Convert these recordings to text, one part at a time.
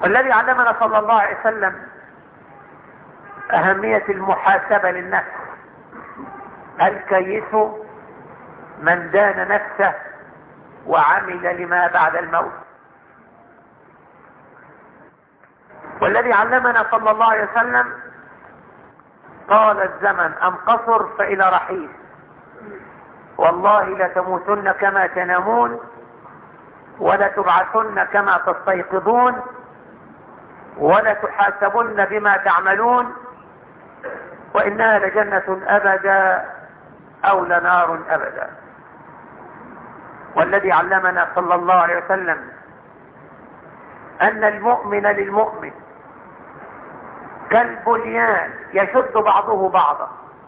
والذي علمنا صلى الله عليه وسلم أهمية المحاسبة للنفس الكيس من دان نفسه وعمل لما بعد الموت والذي علمنا صلى الله عليه وسلم طال الزمن أم قصر فإلى رحيل والله لتموتن كما تنامون ولتبعثن كما تستيقظون ولتحاسبن بما تعملون وإنها لجنة أبدا أو لنار أبدا والذي علمنا صلى الله عليه وسلم أن المؤمن للمؤمن كالبنيان يشد بعضه بعضا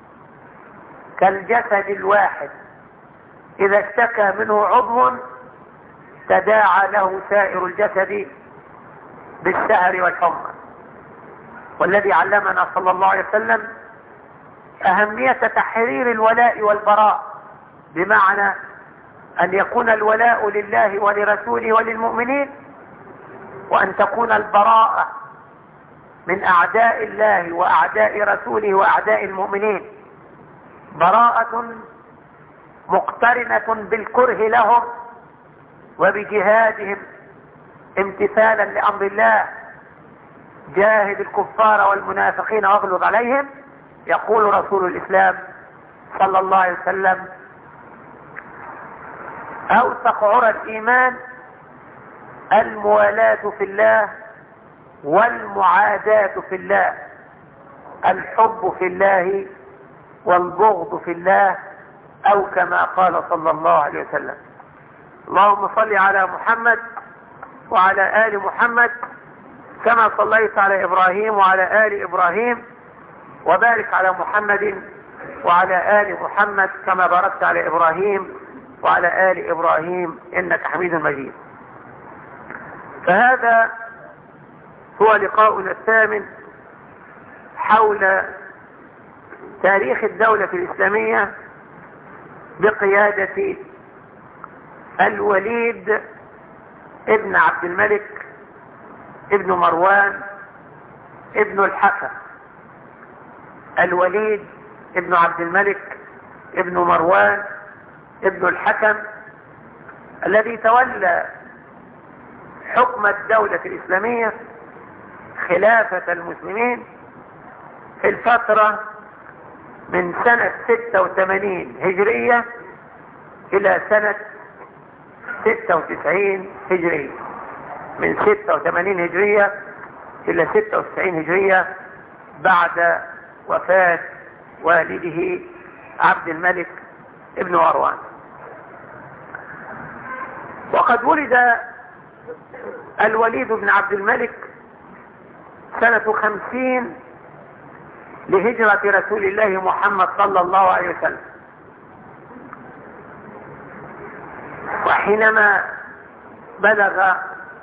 كالجسد الواحد إذا اشتكى منه عضو تداعى له سائر الجسد بالسهر والحمى والذي علمنا صلى الله عليه وسلم أهمية تحرير الولاء والبراء بمعنى أن يكون الولاء لله ولرسوله وللمؤمنين وأن تكون البراءة من أعداء الله وأعداء رسوله وأعداء المؤمنين براءة مقترنة بالكره لهم وبجهادهم امتثالا لأمر الله جاهد الكفار والمنافقين واغلظ عليهم يقول رسول الإسلام صلى الله عليه وسلم أوثق عرى الإيمان الموالاة في الله والمعاداة في الله الحب في الله والبغض في الله أو كما قال صلى الله عليه وسلم اللهم صل على محمد وعلى آل محمد كما صليت على إبراهيم وعلى آل إبراهيم وبارك على محمد وعلى آل محمد كما باركت على إبراهيم وعلى آل إبراهيم إنك حميد مجيد فهذا هو لقاؤنا الثامن حول تاريخ الدولة الإسلامية بقيادة الوليد ابن عبد الملك ابن مروان ابن الحكم الوليد ابن عبد الملك ابن مروان ابن الحكم الذي تولى حكم الدولة الإسلامية خلافة المسلمين في الفترة من سنة 86 هجرية إلى سنة 96 هجرية من 86 هجرية إلى 96 هجرية بعد وفاة والده عبد الملك ابن مروان وقد ولد الوليد بن عبد الملك سنة خمسين لهجرة رسول الله محمد صلى الله عليه وسلم وحينما بلغ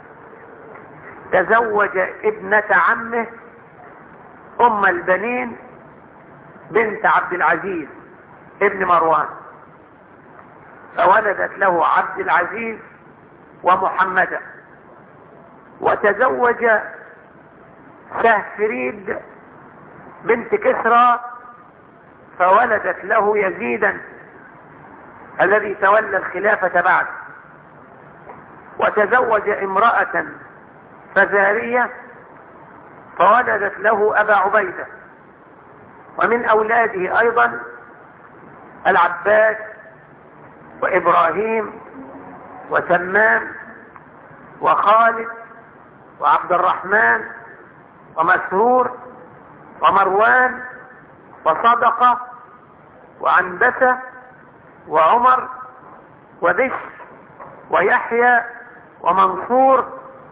تزوج ابنة عمه ام البنين بنت عبد العزيز ابن مروان فولدت له عبد العزيز ومحمدا وتزوج سهفريد بنت كسرى فولدت له يزيدا الذي تولى الخلافة بعد وتزوج امرأة فزارية فولدت له أبا عبيدة ومن أولاده أيضا العباس وإبراهيم وتمام وخالد وعبد الرحمن ومسرور ومروان وصدقة وعنبسة وعمر وبش ويحيى ومنصور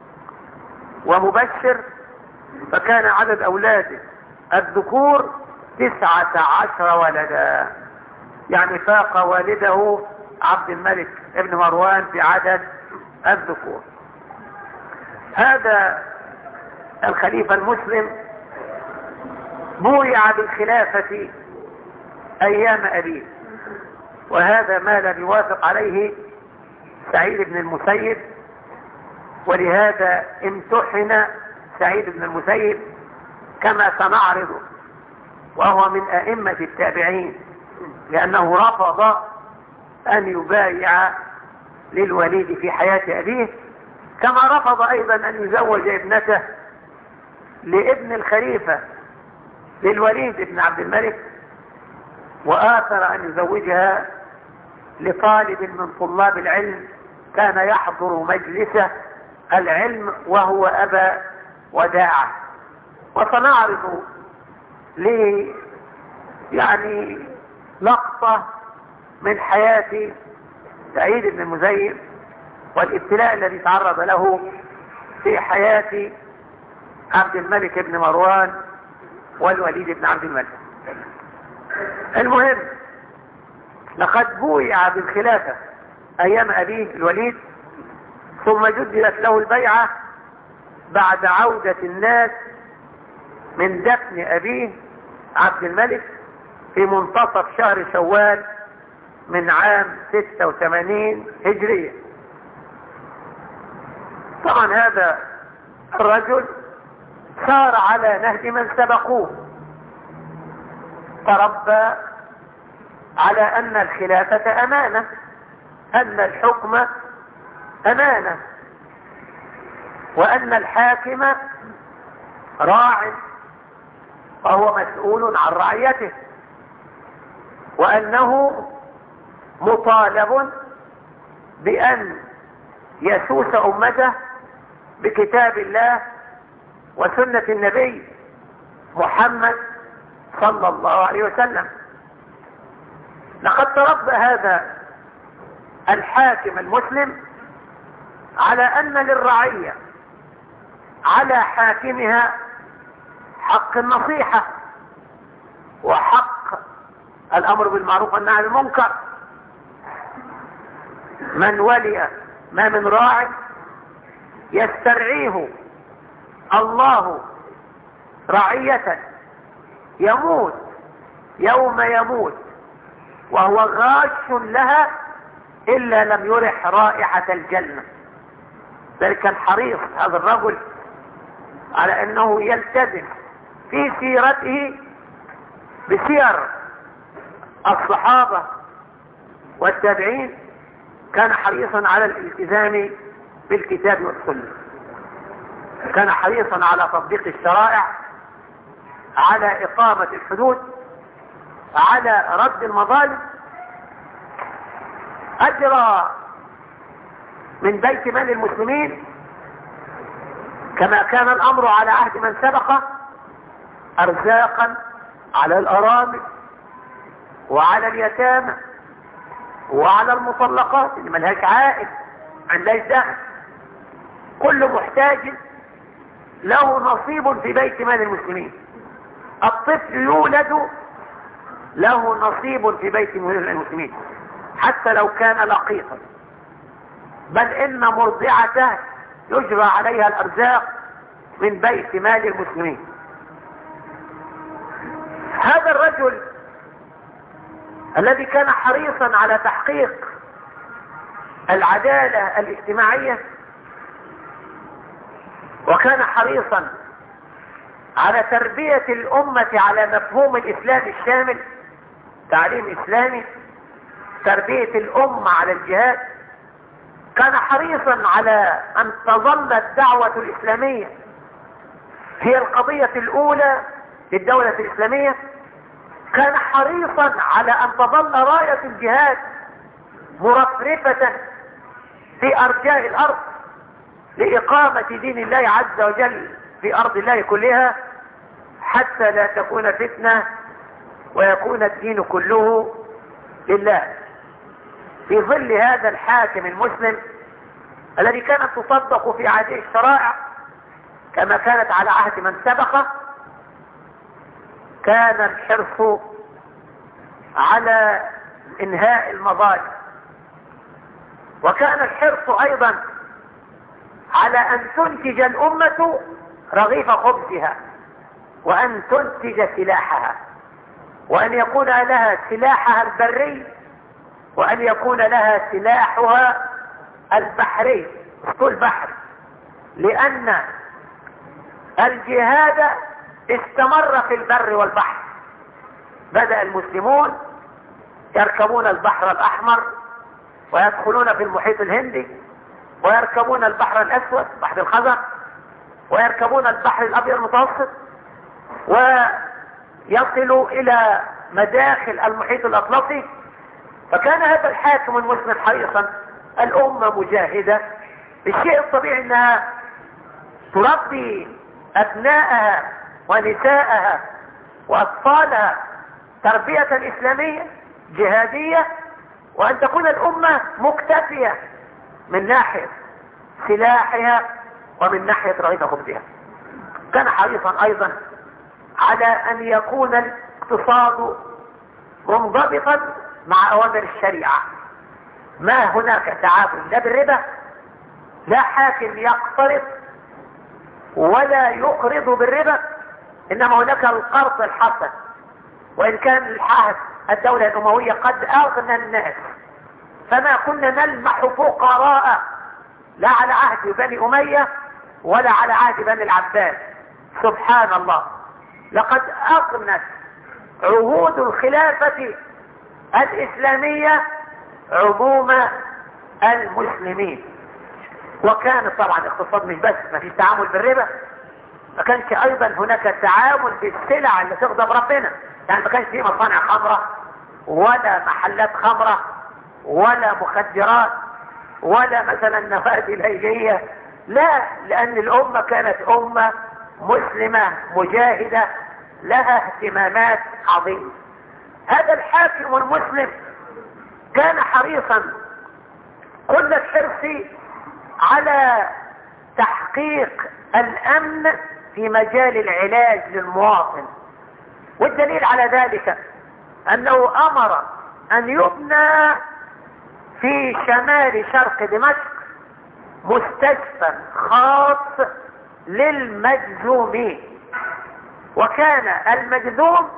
ومبشر فكان عدد أولاده الذكور تسعة عشر ولدا يعني فاق والده عبد الملك ابن مروان بعدد الذكور هذا الخليفة المسلم بويع بالخلافة أيام أبيه وهذا ما لم يوافق عليه سعيد بن المسيب ولهذا امتحن سعيد بن المسيب كما سنعرض وهو من أئمة التابعين لأنه رفض أن يبايع للوليد في حياة أبيه كما رفض أيضا أن يزوج ابنته لابن الخليفة للوليد بن عبد الملك وآثر أن يزوجها لطالب من طلاب العلم كان يحضر مجلسه العلم وهو أبا وداعة وسنعرض لي يعني لقطة من حياة سعيد بن المزيب والابتلاء الذي تعرض له في حياة عبد الملك بن مروان والوليد بن عبد الملك المهم لقد بويع بالخلافة ايام ابيه الوليد ثم جدلت له البيعة بعد عودة الناس من دفن ابيه عبد الملك في منتصف شهر شوال من عام 86 هجرية طبعا هذا الرجل سار على نهج من سبقوه تربى على ان الخلافة امانة ان الحكم امانة وان الحاكم راع وهو مسؤول عن رعيته وانه مطالب بان يسوس امته بكتاب الله وسنة النبي محمد صلى الله عليه وسلم لقد تربى هذا الحاكم المسلم على ان للرعية على حاكمها حق النصيحة وحق الامر بالمعروف والنهي عن المنكر من ولي ما من راع يسترعيه الله رعية يموت يوم يموت وهو غاش لها إلا لم يرح رائحة الجنة ذلك كان حريص هذا الرجل على أنه يلتزم في سيرته بسير الصحابة والتابعين كان حريصا على الالتزام بالكتاب والسنة كان حريصا على تطبيق الشرائع على إقامة الحدود على رد المظالم أجرى من بيت مال المسلمين كما كان الأمر على عهد من سبقه أرزاقا على الأرامل وعلى اليتامى وعلى المطلقات اللي ملهاش عائد عندهاش دخل كل محتاج له نصيب في بيت مال المسلمين الطفل يولد له نصيب في بيت مال المسلمين حتى لو كان لقيطا بل ان مرضعته يجرى عليها الارزاق من بيت مال المسلمين هذا الرجل الذي كان حريصا على تحقيق العدالة الاجتماعية وكان حريصا على تربية الأمة على مفهوم الإسلام الشامل تعليم إسلامي تربية الأمة على الجهاد كان حريصا على أن تظل الدعوة الإسلامية هي القضية الأولى للدولة الإسلامية كان حريصا على أن تظل راية الجهاد مرفرفة في أرجاء الأرض لإقامة دين الله عز وجل في أرض الله كلها حتى لا تكون فتنة ويكون الدين كله لله في ظل هذا الحاكم المسلم الذي كانت تصدق في عهده الشرائع كما كانت على عهد من سبقه كان الحرص على انهاء المظالم وكان الحرص ايضا على ان تنتج الامة رغيف خبزها وان تنتج سلاحها وان يكون لها سلاحها البري وان يكون لها سلاحها البحري طول بحر لان الجهاد استمر في البر والبحر بدأ المسلمون يركبون البحر الأحمر ويدخلون في المحيط الهندي ويركبون البحر الأسود بحر الخزر ويركبون البحر الأبيض المتوسط ويصلوا إلى مداخل المحيط الأطلسي فكان هذا الحاكم المسلم حريصا الأمة مجاهدة الشيء الطبيعي أنها تربي أبناءها ونساءها وأطفالها تربية إسلامية جهادية وأن تكون الأمة مكتفية من ناحية سلاحها ومن ناحية رغبهم بها كان حريصا أيضا على أن يكون الاقتصاد منضبطا مع أوامر الشريعة ما هناك تعامل لا بالربا لا حاكم يقترض ولا يقرض بالربا إنما هناك القرض الحسن وإن كان الحاهد الدولة الأموية قد أغنى الناس فما كنا نلمح فقراء لا على عهد بني أمية ولا على عهد بني العباس سبحان الله لقد أغنت عهود الخلافة الإسلامية عموم المسلمين وكان طبعا الاقتصاد مش بس ما في تعامل بالربا ما كانش ايضا هناك تعامل بالسلع اللي تغضب ربنا يعني ما كانش في مصانع خمرة ولا محلات خمرة ولا مخدرات ولا مثلا نفائذ ليلية لا لان الامة كانت امة مسلمة مجاهدة لها اهتمامات عظيمة هذا الحاكم المسلم كان حريصا كل الحرص على تحقيق الامن في مجال العلاج للمواطن والدليل على ذلك انه امر ان يبنى في شمال شرق دمشق مستشفى خاص للمجذومين وكان المجذوم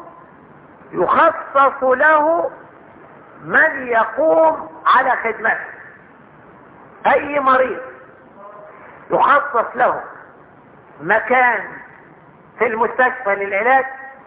يخصص له من يقوم على خدمته اي مريض يخصص له مكان في المستشفى للعلاج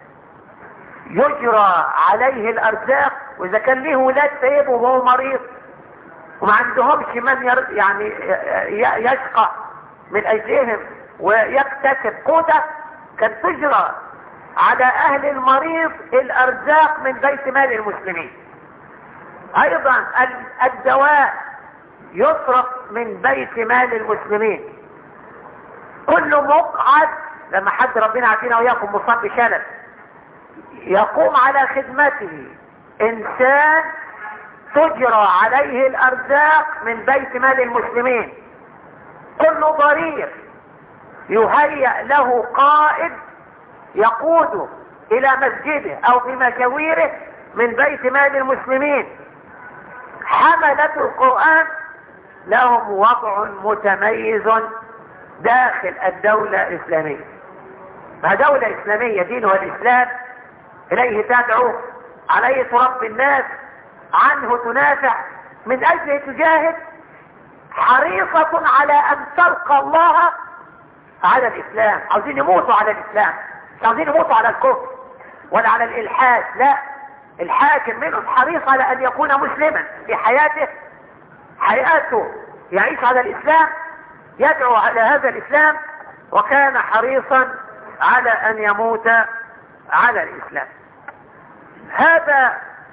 يجرى عليه الارزاق واذا كان له ولاد سيبه وهو مريض وما عندهمش من ير... يعني يشقى من اجلهم ويكتسب قوته كان تجرى على اهل المريض الارزاق من بيت مال المسلمين ايضا الدواء يصرف من بيت مال المسلمين كل مقعد لما حد ربنا عافينا وياكم مصاب بشلل يقوم على خدمته انسان تجرى عليه الارزاق من بيت مال المسلمين كل ضرير يهيأ له قائد يقوده الى مسجده او في مشاويره من بيت مال المسلمين حملة القرآن لهم وضع متميز داخل الدولة الإسلامية ما دولة إسلامية دينها الإسلام إليه تدعو عليه تربي الناس عنه تنافع من أجله تجاهد حريصة على أن تلقى الله على الإسلام عاوزين يموتوا على الإسلام مش عاوزين يموتوا على الكفر ولا على الإلحاد لا الحاكم منهم حريص على أن يكون مسلما في حياته حياته يعيش على الإسلام يدعو على هذا الإسلام وكان حريصا على أن يموت على الإسلام هذا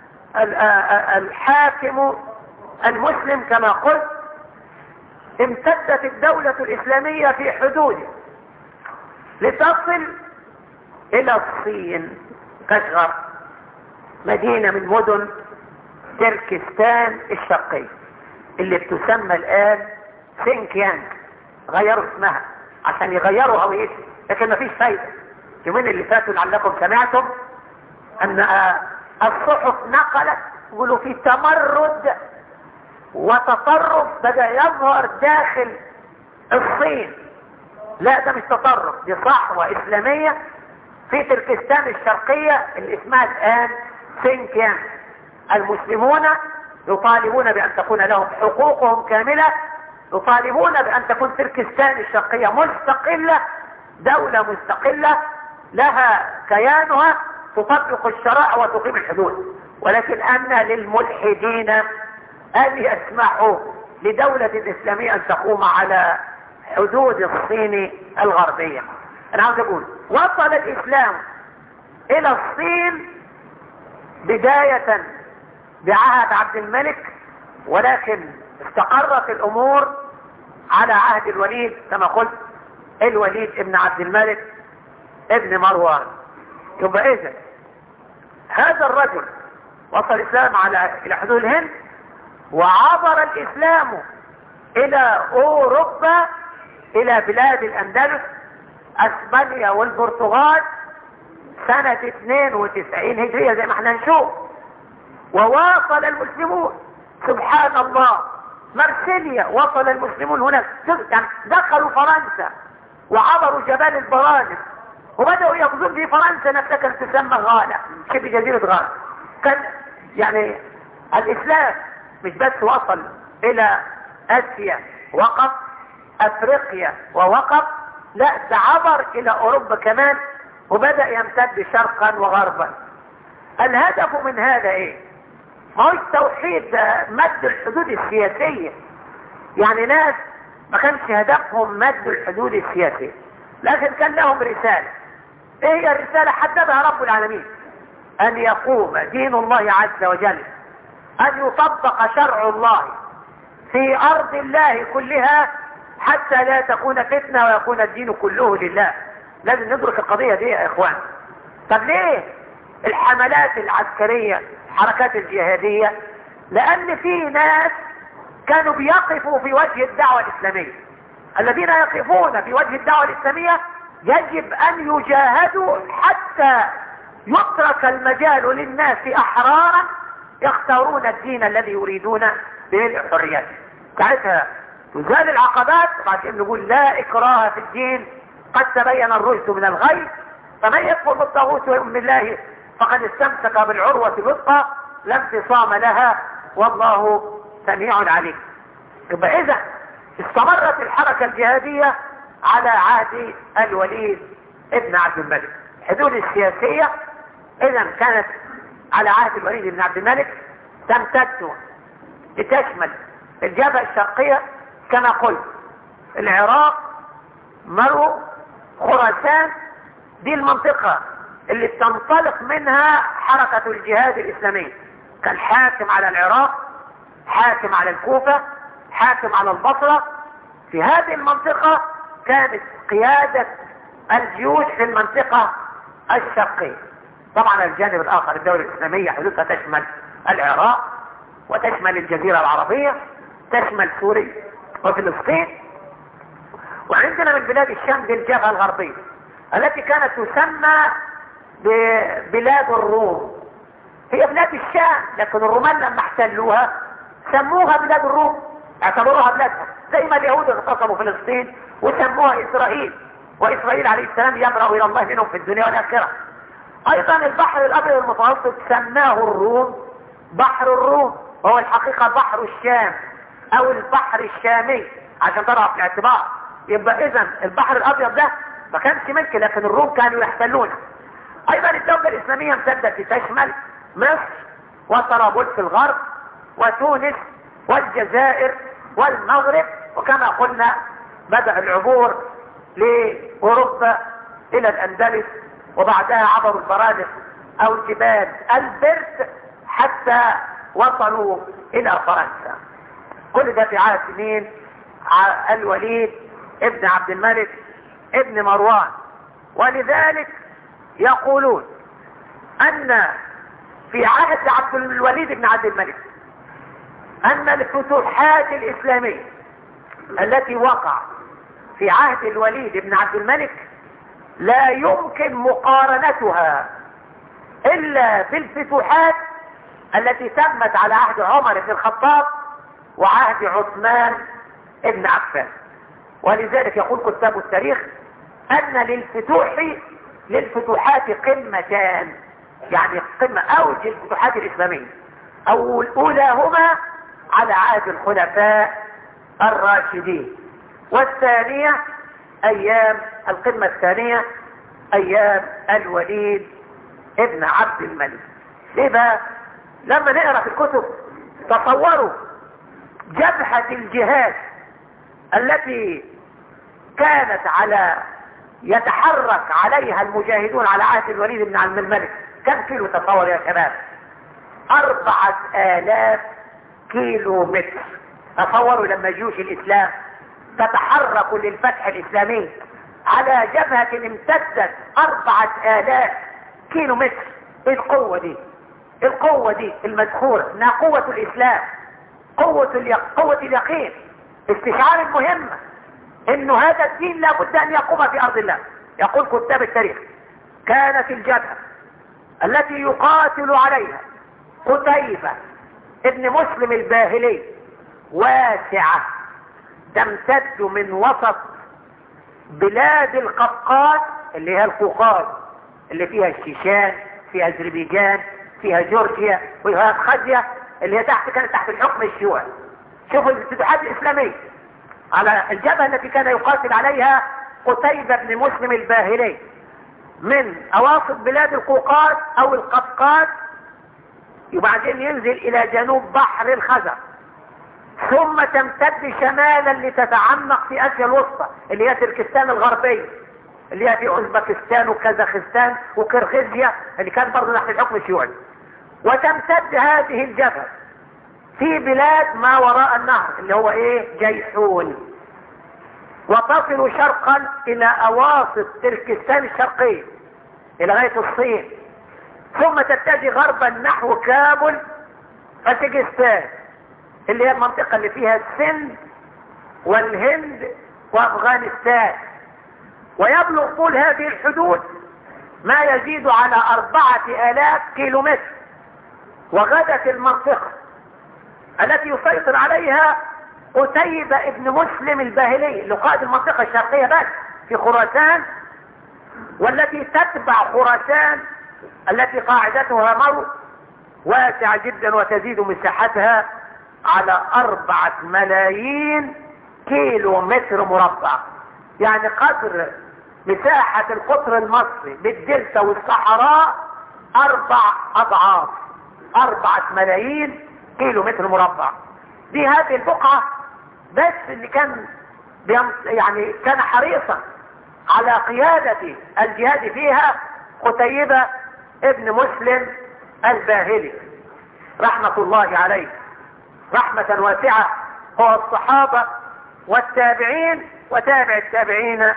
الحاكم المسلم كما قلت امتدت الدولة الإسلامية في حدوده لتصل إلى الصين كشغر مدينة من مدن تركستان الشرقية اللي بتسمى الآن سينكيانج غيروا اسمها عشان يغيروا هويتها لكن مفيش فايدة يومين اللي فاتوا لعلكم سمعتم ان الصحف نقلت يقولوا في تمرد وتطرف بدأ يظهر داخل الصين لا ده مش تطرف دي صحوة اسلامية في تركستان الشرقية اللي اسمها الان سينكيان المسلمون يطالبون بان تكون لهم حقوقهم كاملة يطالبون بان تكون تركستان الشرقية مستقلة دولة مستقلة لها كيانها تطبق الشرائع وتقيم الحدود ولكن أن للملحدين أن يسمحوا لدولة إسلامية أن تقوم على حدود الصين الغربية أنا عاوز أقول وصل الإسلام إلى الصين بداية بعهد عبد الملك ولكن استقرت الأمور على عهد الوليد كما قلت الوليد ابن عبد الملك ابن مروان يبقى اذا هذا الرجل وصل الاسلام على الى حدود الهند وعبر الاسلام الى اوروبا الى بلاد الاندلس اسبانيا والبرتغال سنة 92 هجرية زي ما احنا نشوف وواصل المسلمون سبحان الله مرسيليا وصل المسلمون هناك يعني دخلوا فرنسا وعبروا جبال البرانس وبدأوا يقضون في فرنسا نفسها كانت تسمى غانا شبه جزيرة غانا كان يعني الإسلام مش بس وصل إلى آسيا وقف أفريقيا ووقف لا ده عبر إلى أوروبا كمان وبدأ يمتد شرقا وغربا الهدف من هذا إيه؟ ما هوش توحيد مد الحدود السياسية يعني ناس ما كانش هدفهم مد الحدود السياسية لكن كان لهم رسالة ايه هي الرسالة حددها رب العالمين ان يقوم دين الله عز وجل ان يطبق شرع الله في ارض الله كلها حتى لا تكون فتنة ويكون الدين كله لله لازم ندرك القضية دي يا اخوان طب ليه الحملات العسكرية الحركات الجهادية لان في ناس كانوا بيقفوا في وجه الدعوة الاسلامية الذين يقفون في وجه الدعوة الاسلامية يجب ان يجاهدوا حتى يترك المجال للناس احرارا يختارون الدين الذي يريدون به الحريات ساعتها تزال العقبات وبعدين نقول لا اكراه في الدين قد تبين الرشد من الغي فمن يكفر بالطاغوت ويؤمن بالله فقد استمسك بالعروة الوثقى لا انفصام لها والله سميع عليم يبقى اذا استمرت الحركة الجهادية على عهد الوليد ابن عبد الملك الحدود السياسية اذا كانت على عهد الوليد بن عبد الملك تمتد لتشمل الجبهة الشرقية كما قلت العراق مرو خراسان دي المنطقة اللي تنطلق منها حركة الجهاد الإسلامي كان حاكم على العراق حاكم على الكوفة حاكم على البصرة في هذه المنطقة كانت قيادة الجيوش في المنطقة الشرقية طبعا الجانب الآخر الدولة الإسلامية حدودها تشمل العراق وتشمل الجزيرة العربية تشمل سوريا وفلسطين وعندنا من بلاد الشام دي الجبهة الغربية التي كانت تسمى ببلاد الروم هي بلاد الشام لكن الرومان لما احتلوها سموها بلاد الروم اعتبروها بلادهم زي ما اليهود اغتصبوا فلسطين وسموها اسرائيل واسرائيل عليه السلام يبرأ الى الله منهم في الدنيا والاخره ايضا البحر الابيض المتوسط سماه الروم بحر الروم وهو الحقيقة بحر الشام او البحر الشامي عشان ترى في الاعتبار يبقى اذا البحر الابيض ده ما كانش ملك لكن الروم كانوا يحتلونه ايضا الدولة الاسلامية امتدت تشمل مصر وطرابلس في الغرب وتونس والجزائر والمغرب وكما قلنا بدأ العبور لأوروبا إلى الأندلس وبعدها عبروا البرادق أو جبال البرد حتى وصلوا إلى فرنسا كل ده في عهد مين الوليد ابن عبد الملك ابن مروان ولذلك يقولون أن في عهد عبد الوليد بن عبد الملك أن الفتوحات الإسلامية التي وقع في عهد الوليد بن عبد الملك لا يمكن مقارنتها إلا بالفتوحات التي تمت على عهد عمر بن الخطاب وعهد عثمان بن عفان ولذلك يقول كتاب التاريخ أن للفتوح للفتوحات قمتان يعني قمة أوج الفتوحات الإسلامية أو الأولاهما على عهد الخلفاء الراشدين والثانية ايام القمة الثانية ايام الوليد ابن عبد الملك ليه بقى لما نقرأ في الكتب تصوروا جبهة الجهاد التي كانت على يتحرك عليها المجاهدون على عهد الوليد بن عبد الملك كم كيلو تصور يا شباب اربعة الاف كيلو متر تصوروا لما جيوش الاسلام تتحرك للفتح الاسلامي على جبهة امتدت اربعة الاف كيلو متر ايه القوة دي القوة دي المذكورة انها قوة الاسلام قوة, اليق... قوة اليقين استشعار المهمة انه هذا الدين لابد ان يقوم في ارض الله يقول كتاب التاريخ كانت الجبهة التي يقاتل عليها قتيبة ابن مسلم الباهلي واسعة تمتد من وسط بلاد القفقاز اللي هي القوقاز اللي فيها الشيشان فيها اذربيجان فيها جورجيا وفيها ابخازيا اللي هي تحت كانت تحت الحكم الشيوعي شوفوا الاتحاد الاسلامي على الجبهة التي كان يقاتل عليها قتيبة بن مسلم الباهلي من اواسط بلاد القوقاز او القفقاز وبعدين ينزل الى جنوب بحر الخزر ثم تمتد شمالا لتتعمق في اسيا الوسطى اللي هي تركستان الغربية اللي هي في اوزبكستان وكازاخستان وكرغيزيا اللي كان برضه تحت الحكم الشيوعي وتمتد هذه الجبهة في بلاد ما وراء النهر اللي هو ايه جيحون وتصل شرقا الى اواسط تركستان الشرقية الى غاية الصين ثم تتجه غربا نحو كابل فتجستان اللي هي المنطقة اللي فيها السند والهند وافغانستان ويبلغ طول هذه الحدود ما يزيد على اربعة الاف كيلو متر وغدت المنطقة التي يسيطر عليها قتيبة ابن مسلم الباهلي اللي قائد المنطقة الشرقية بس في خراسان والتي تتبع خراسان التي قاعدتها مرو واسعة جدا وتزيد مساحتها على أربعة ملايين كيلو متر مربع يعني قدر مساحة القطر المصري بالدلتا والصحراء أربع أضعاف أربعة ملايين كيلو متر مربع دي هذه البقعة بس اللي كان يعني كان حريصا على قيادة الجهاد فيها قتيبة ابن مسلم الباهلي رحمة الله عليه رحمة واسعة هو الصحابة والتابعين وتابع التابعين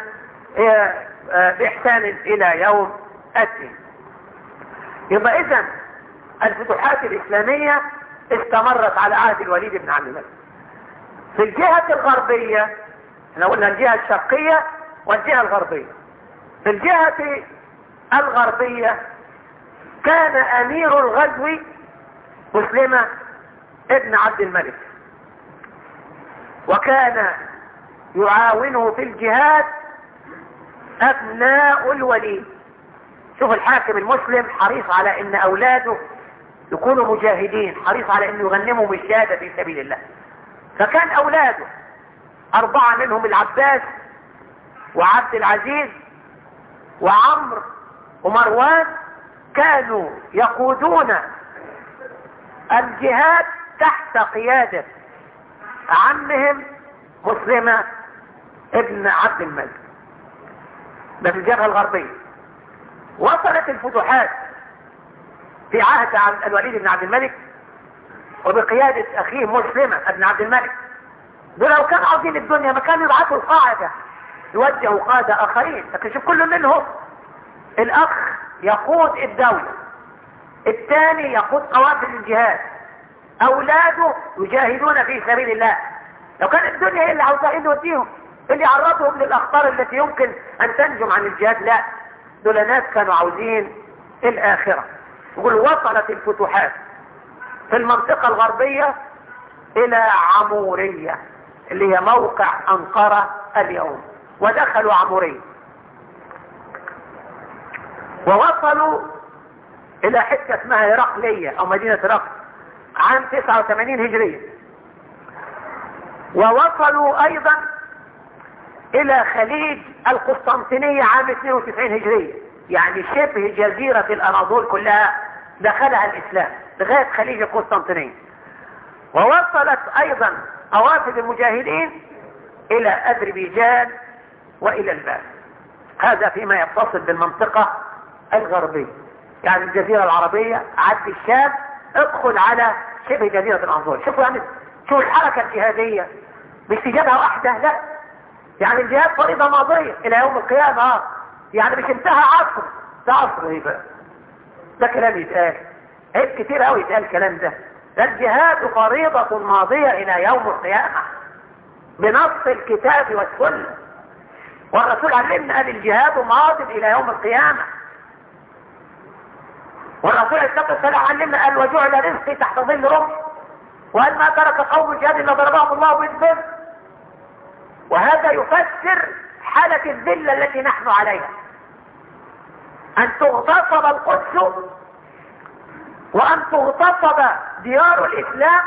بإحسان إلى يوم الدين يبقى إذن الفتوحات الإسلامية استمرت على عهد الوليد بن عبد الملك في الجهة الغربية احنا قلنا الجهة الشرقية والجهة الغربية في الجهة الغربية كان امير الغزو مسلمة ابن عبد الملك وكان يعاونه في الجهاد ابناء الوليد شوف الحاكم المسلم حريص على ان اولاده يكونوا مجاهدين حريص على انه يغنمهم الشهادة في سبيل الله فكان اولاده اربعة منهم العباس وعبد العزيز وعمرو ومروان كانوا يقودون الجهاد تحت قيادة عمهم مسلمة ابن عبد الملك ده في الجبهة الغربية وصلت الفتوحات في عهد الوليد بن عبد الملك وبقيادة اخيه مسلمة ابن عبد الملك دول لو كانوا عاوزين الدنيا ما كانوا يبعثوا القاعدة يوجهوا قادة اخرين لكن شوف كل منهم الاخ يقود الدولة الثاني يقود قوافل الجهاد اولاده يجاهدون في سبيل الله لو كانت الدنيا هي اللي عاوزاه ايه اللي يوديهم اللي يعرضهم للاخطار التي يمكن ان تنجم عن الجهاد لا دول ناس كانوا عاوزين الاخرة يقول وصلت الفتوحات في المنطقة الغربية الى عمورية اللي هي موقع انقرة اليوم ودخلوا عمورية ووصلوا الى حتة اسمها هرقلية او مدينة هرقل عام 89 هجرية ووصلوا ايضا الى خليج القسطنطينية عام 92 هجرية يعني شبه جزيرة الأناضول كلها دخلها الإسلام لغاية خليج القسطنطينية ووصلت أيضا أوافد المجاهدين إلى أذربيجان وإلى الباب هذا فيما يتصل بالمنطقة الغربية يعني الجزيرة العربية عد الشام ادخل على شبه جزيرة الأنظور شوفوا يعني شوفوا الحركة الجهادية مش في جبهة واحدة لا يعني الجهاد فريضة ماضية إلى يوم القيامة اه يعني مش انتهى عصر ده عصر ايه بقى ده كلام يتقال عيب كتير قوي يتقال الكلام ده ده الجهاد فريضة ماضية إلى يوم القيامة بنص الكتاب والسنة والرسول علمنا قال الجهاد ماض إلى يوم القيامة والرسول عليه الصلاة والسلام علمنا قال وجعل رزقي تحت ظل رمح وقال ما ترك قوم الجهاد إلا ضربهم الله بالذل وهذا يفسر حالة الذلة التي نحن عليها أن تغتصب القدس وأن تغتصب ديار الإسلام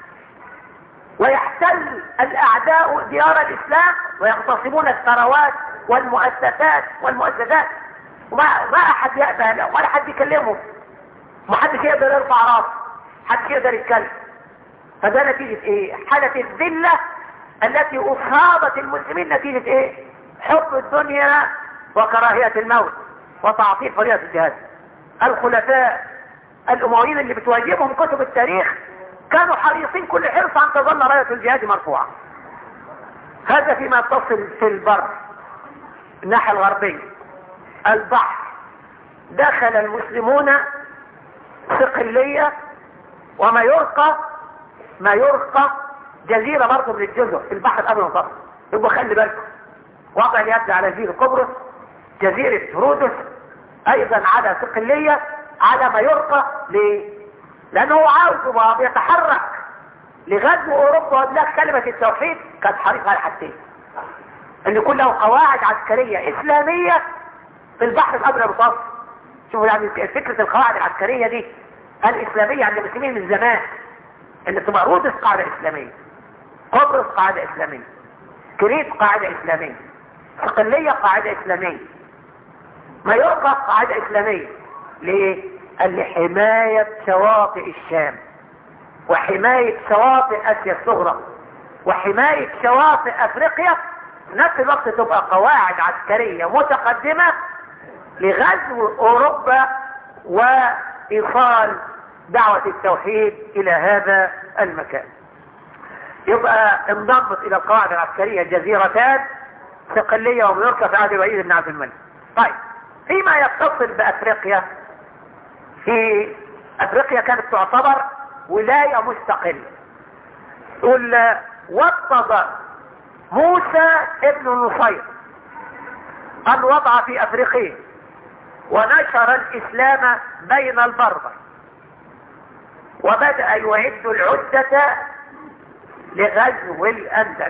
ويحتل الأعداء ديار الإسلام ويغتصبون الثروات والمؤسسات والمؤسسات وما ما أحد يقبل ولا حد يكلمه ما حدش يقدر يرفع راسه حدش يقدر يتكلم فده نتيجة ايه حالة الذلة التي اصابت المسلمين نتيجة ايه حب الدنيا وكراهية الموت وتعطيل فريضة الجهاد الخلفاء الامويين اللي بتواجههم كتب التاريخ كانوا حريصين كل حرص ان تظل راية الجهاد مرفوعة هذا فيما يتصل في البر الناحية الغربية البحر دخل المسلمون صقلية وما يرقى ما يرقى جزيرة برضه من الجزر في البحر الأبيض المتوسط يبقى خلي بالكم وضع اليد على جزيرة قبرص جزيرة رودس أيضا على صقلية على ما يرقى ليه؟ لأنه هو عاوز بيتحرك لغزو أوروبا وإبلاغ كلمة التوحيد كان حريص على حاجتين أن يكون له قواعد عسكرية إسلامية في البحر الأبيض المتوسط شوفوا يعني فكرة القواعد العسكرية دي الإسلامية عند المسلمين من زمان اللي تبقى رودس قاعدة إسلامية قبرص قاعدة إسلامية كريت قاعدة إسلامية صقلية قاعدة إسلامية مايورقا قاعدة إسلامية ليه؟ قال لحماية شواطئ الشام وحماية شواطئ آسيا الصغرى وحماية شواطئ أفريقيا في نفس الوقت تبقى قواعد عسكرية متقدمة لغزو أوروبا وإيصال دعوة التوحيد إلى هذا المكان يبقى انضمت إلى القواعد العسكرية جزيرتان صقلية وميوركا في عهد الوليد بن عبد الملك طيب فيما يتصل بأفريقيا في أفريقيا كانت تعتبر ولاية مستقلة يقول وطد موسى ابن نصير الوضع في أفريقيا ونشر الإسلام بين البربر وبدأ يعد العدة لغزو الأندلس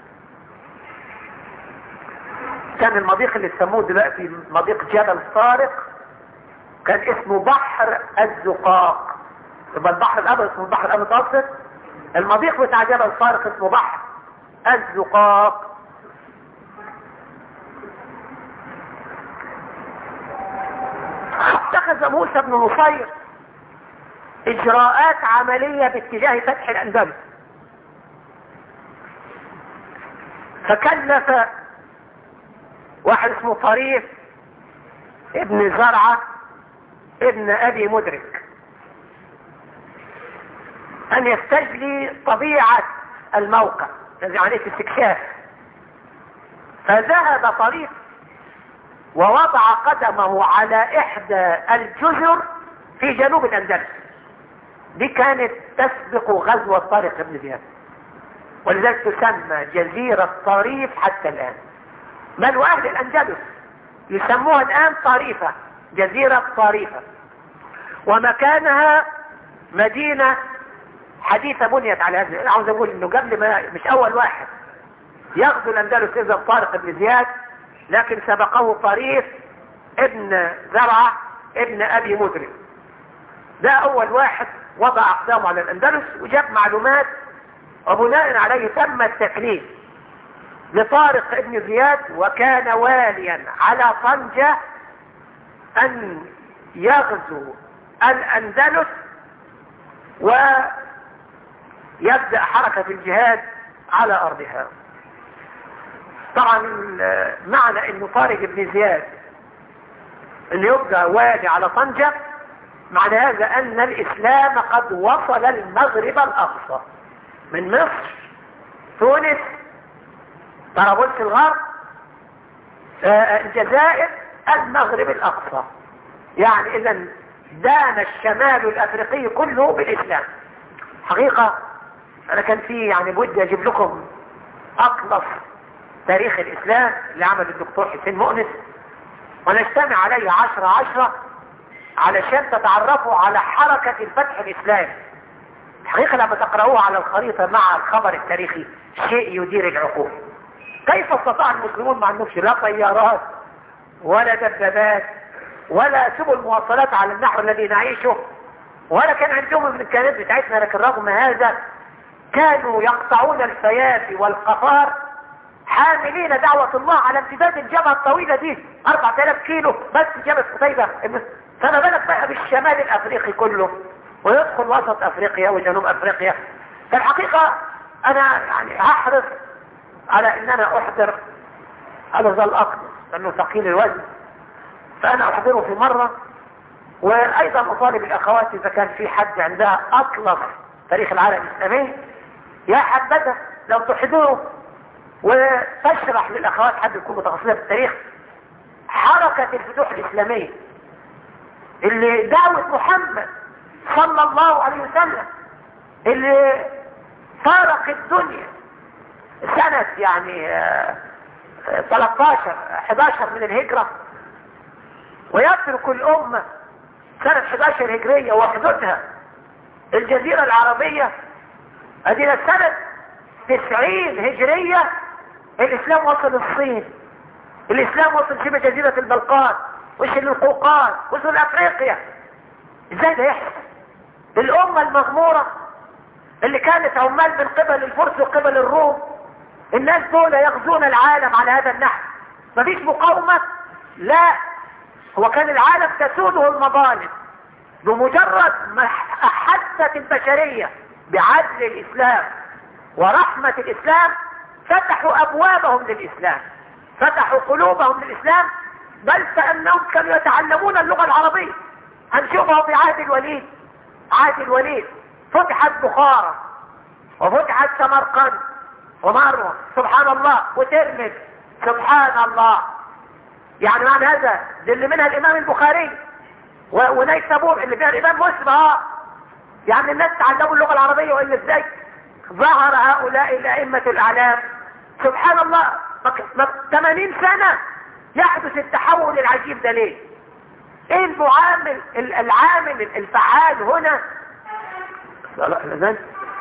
كان المضيق اللي سموه دلوقتي مضيق جبل طارق كان اسمه بحر الزقاق يبقى البحر الابيض اسمه البحر الابيض المتوسط المضيق بتاع جبل طارق اسمه بحر الزقاق اتخذ موسى بن نصير اجراءات عملية باتجاه فتح الاندلس فكلف واحد اسمه طريف ابن زرعة ابن ابي مدرك ان يستجلي طبيعة الموقع الذي عليه استكشاف فذهب طريف ووضع قدمه على احدى الجزر في جنوب الاندلس دي كانت تسبق غزوة طارق بن زياد ولذلك تسمى جزيرة طريف حتى الآن بل وأهل الأندلس يسموها الآن طريفة جزيرة طريفة ومكانها مدينة حديثة بنيت على هذا أنا عاوز أقول إنه قبل ما مش أول واحد يغزو الأندلس إذا طارق بن زياد لكن سبقه طريف ابن زرعة ابن أبي مدرك ده أول واحد وضع أقدامه على الأندلس وجاب معلومات وبناء عليه تم التكليف لطارق ابن زياد وكان واليا على طنجة ان يغزو الاندلس ويبدأ حركة الجهاد على ارضها طبعا معنى ان طارق ابن زياد اللي يبقى والي على طنجة معنى هذا ان الاسلام قد وصل المغرب الاقصى من مصر تونس طرابلس الغرب آه، الجزائر المغرب الاقصى يعني اذا دان الشمال الافريقي كله بالاسلام حقيقة انا كان في يعني بدي اجيب لكم اطلس تاريخ الاسلام اللي عمل الدكتور حسين مؤنس ونجتمع عليه عشرة عشرة علشان تتعرفوا على حركة الفتح الاسلامي الحقيقة لما تقرأوها على الخريطة مع الخبر التاريخي شيء يدير العقول كيف استطاع المسلمون ما عندهمش لا طيارات ولا دبابات ولا سبل مواصلات على النحو الذي نعيشه ولا كان عندهم الامكانيات بتاعتنا لكن رغم هذا كانوا يقطعون الفيافي والقطار حاملين دعوة الله على امتداد الجبهة الطويلة دي 4000 كيلو بس جبهة قتيبة فما بالك بقى بالشمال الافريقي كله ويدخل وسط افريقيا وجنوب افريقيا فالحقيقة انا يعني هحرص على ان انا احضر هذا ظل اقدس لانه ثقيل الوزن فانا احضره في مرة وايضا اطالب الاخوات اذا كان في حد عندها اطلس تاريخ العالم الاسلامي يا حبذا لو تحضره وتشرح للاخوات حد يكون متخصصين في التاريخ حركة الفتوح الاسلامية اللي دعوة محمد صلى الله عليه وسلم اللي فارق الدنيا سنة يعني 13 11 من الهجرة ويترك الأمة سنة 11 هجرية وحدودها الجزيرة العربية ادينا سنة 90 هجرية الإسلام وصل الصين الإسلام وصل شبه جزيرة البلقان وصل القوقاز وصل أفريقيا ازاي ده يحصل الأمة المغمورة اللي كانت عمال من قبل الفرس وقبل الروم الناس دول يغزون العالم على هذا النحو مفيش مقاومة لا هو كان العالم تسوده المظالم بمجرد ما أحست البشرية بعدل الإسلام ورحمة الإسلام فتحوا أبوابهم للإسلام فتحوا قلوبهم للإسلام بل كأنهم كانوا يتعلمون اللغة العربية هنشوفها في عهد الوليد عهد الوليد فتحت بخارى وفتحت سمرقند ومروه سبحان الله وترمذ سبحان الله يعني معنى هذا دي اللي منها الامام البخاري ونيسابور اللي فيها الامام مسلم اه يعني الناس تعلموا اللغه العربيه والا ازاي ظهر هؤلاء الائمه الاعلام سبحان الله 80 سنه يحدث التحول العجيب ده ليه ايه المعامل العامل الفعال هنا لا لا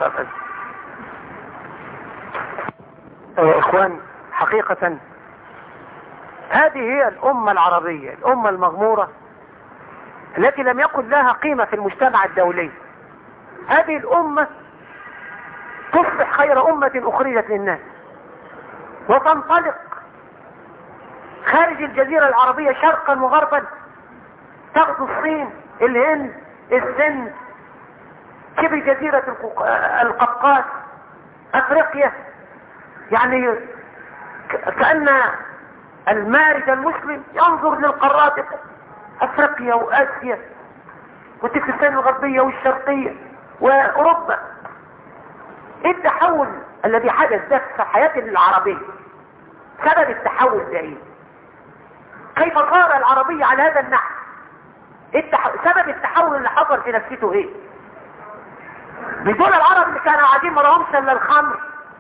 يا اخوان حقيقة هذه هي الامة العربية الامة المغمورة التي لم يكن لها قيمة في المجتمع الدولي هذه الامة تصبح خير امة اخرجت للناس وتنطلق خارج الجزيرة العربية شرقا وغربا تغزو الصين الهند السند شبه جزيرة القفقاز افريقيا يعني كأن المارد المسلم ينظر للقارات افريقيا واسيا وتركستان الغربية والشرقية واوروبا ايه التحول الذي حدث ده في حياة العربية سبب التحول ده ايه كيف صار العربية على هذا النحو التح... سبب التحول اللي حصل في نفسيته ايه بدون العرب اللي كانوا قاعدين ما لهمش الا الخمر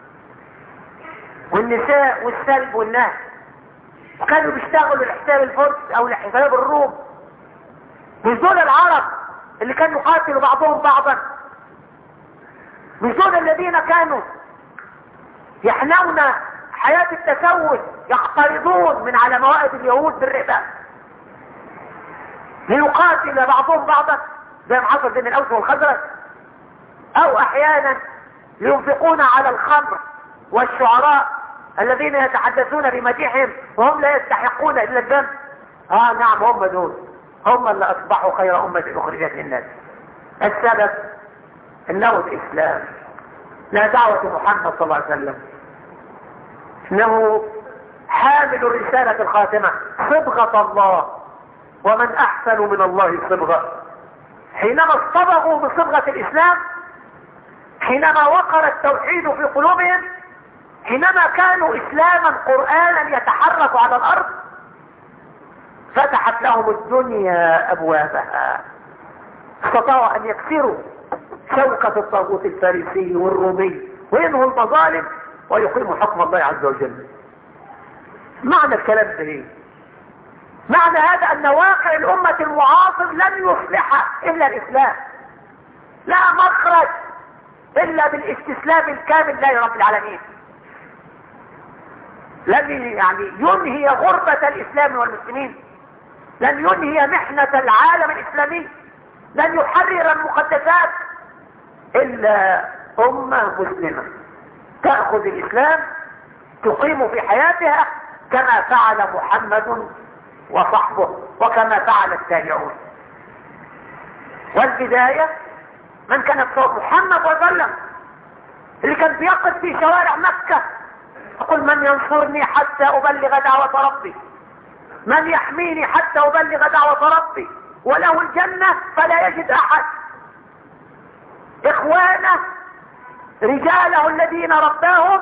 والنساء والسلب والنهب وكانوا بيشتغلوا لحساب الفرس او لحساب الروم مش دول العرب اللي كانوا يقاتلوا بعضهم بعضا مش دول الذين كانوا يحنون حياة التسول يقترضون من على موائد اليهود بالربا ليقاتل بعضهم بعضا زي ما حصل بين الاوس والخزرج او احيانا ينفقون على الخمر والشعراء الذين يتحدثون بمديحهم وهم لا يستحقون الا الذنب اه نعم هم دول هم اللي اصبحوا خير امة اخرجت للناس السبب انه الاسلام لا دعوة محمد صلى الله عليه وسلم انه حامل الرسالة الخاتمة صبغة الله ومن احسن من الله صبغة حينما اصطبغوا بصبغة الاسلام حينما وقر التوحيد في قلوبهم حينما كانوا اسلاما قرآنا يتحرك على الارض فتحت لهم الدنيا ابوابها استطاعوا ان يكسروا شوكة الطاغوت الفارسي والرومي وينهوا المظالم ويقيموا حكم الله عز وجل معنى الكلام ده ايه معنى هذا ان واقع الامة المعاصر لن يصلح الا الاسلام لا مخرج الا بالاستسلام الكامل لله رب العالمين لن يعني ينهي غربة الاسلام والمسلمين لن ينهي محنة العالم الاسلامي لن يحرر المقدسات الا امة مسلمة تأخذ الاسلام تقيم في حياتها كما فعل محمد وصحبه وكما فعل التابعون والبداية من كان بصوت محمد وسلم اللي كان بيقف في شوارع مكة يقول من ينصرني حتى أبلغ دعوة ربي من يحميني حتى أبلغ دعوة ربي وله الجنة فلا يجد أحد إخوانه رجاله الذين رباهم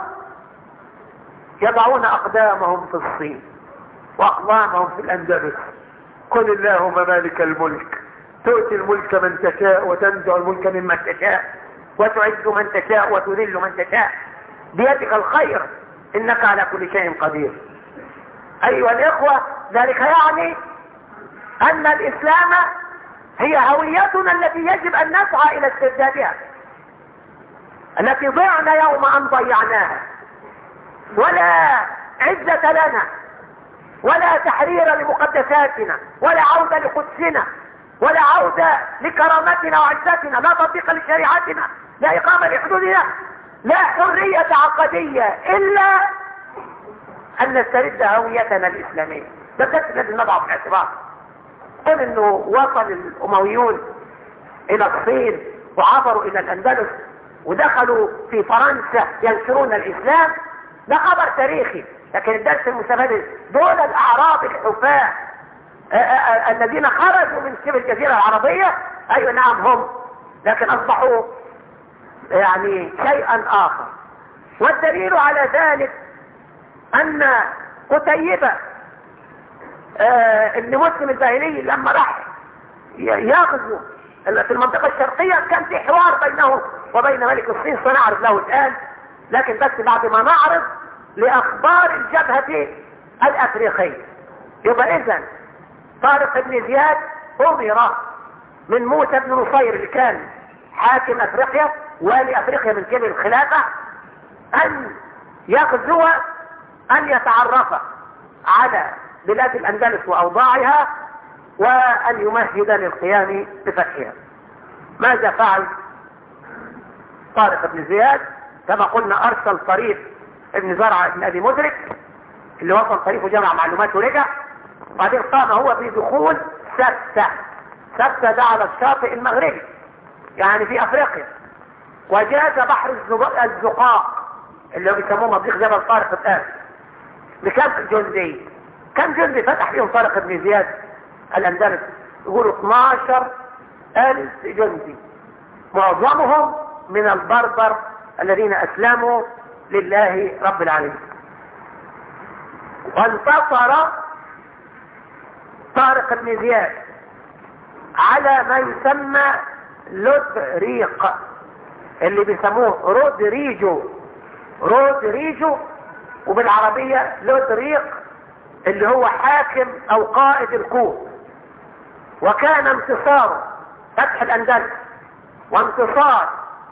يضعون أقدامهم في الصين وأقدامهم في الأندلس قل اللهم مالك الملك تؤتي الملك من تشاء وتنزع الملك ممن تشاء وتعز من تشاء وتذل من تشاء بيدك الخير إنك على كل شيء قدير أيها الإخوة ذلك يعني أن الإسلام هي هويتنا التي يجب أن نسعى إلى استردادها التي ضعنا يوم أن ضيعناها ولا عزة لنا ولا تحرير لمقدساتنا ولا عودة لقدسنا ولا عودة لكرامتنا وعزتنا لا تطبيق لشريعتنا لا إقامة لحدودنا لا حرية عقدية إلا أن نسترد هويتنا الإسلامية ده بس لازم نضعه في الاعتبار قل انه وصل الامويون الى الصين وعبروا الى الاندلس ودخلوا في فرنسا ينشرون الاسلام ده خبر تاريخي لكن الدرس المستفاد دول الاعراب الحفاة الذين خرجوا من شبه الجزيرة العربية ايوه نعم هم لكن اصبحوا يعني شيئا اخر والدليل على ذلك ان قتيبة آه ابن مسلم الباهلي لما راح يغزو في المنطقة الشرقية كان في حوار بينه وبين ملك الصين سنعرف له الآن لكن بس بعد ما نعرض لأخبار الجبهة الأفريقية يبقى إذن طارق بن زياد أمر من موسى بن نصير اللي كان حاكم أفريقيا والي أفريقيا من كبر الخلافة أن يغزو أن يتعرف على بلاد الأندلس وأوضاعها وأن يمهد للقيام بفتحها ماذا فعل طارق بن زياد كما قلنا أرسل طريق ابن زرعة ابن أبي مدرك اللي وصل طريقه جمع معلومات ورجع وبعدين قام هو بدخول سبتة سبتة ده على الشاطئ المغربي يعني في أفريقيا وجاز بحر الزقاق اللي هو بيسموه مضيق جبل طارق الآن بكم جندي كم جندي فتح فيهم طارق بن زياد الأندلس يقولوا 12 ألف جندي معظمهم من البربر الذين أسلموا لله رب العالمين وانتصر طارق بن زياد على ما يسمى لودريق اللي بيسموه رودريجو رودريجو وبالعربية لودريق اللي هو حاكم او قائد الكوف وكان انتصاره فتح الاندلس وانتصار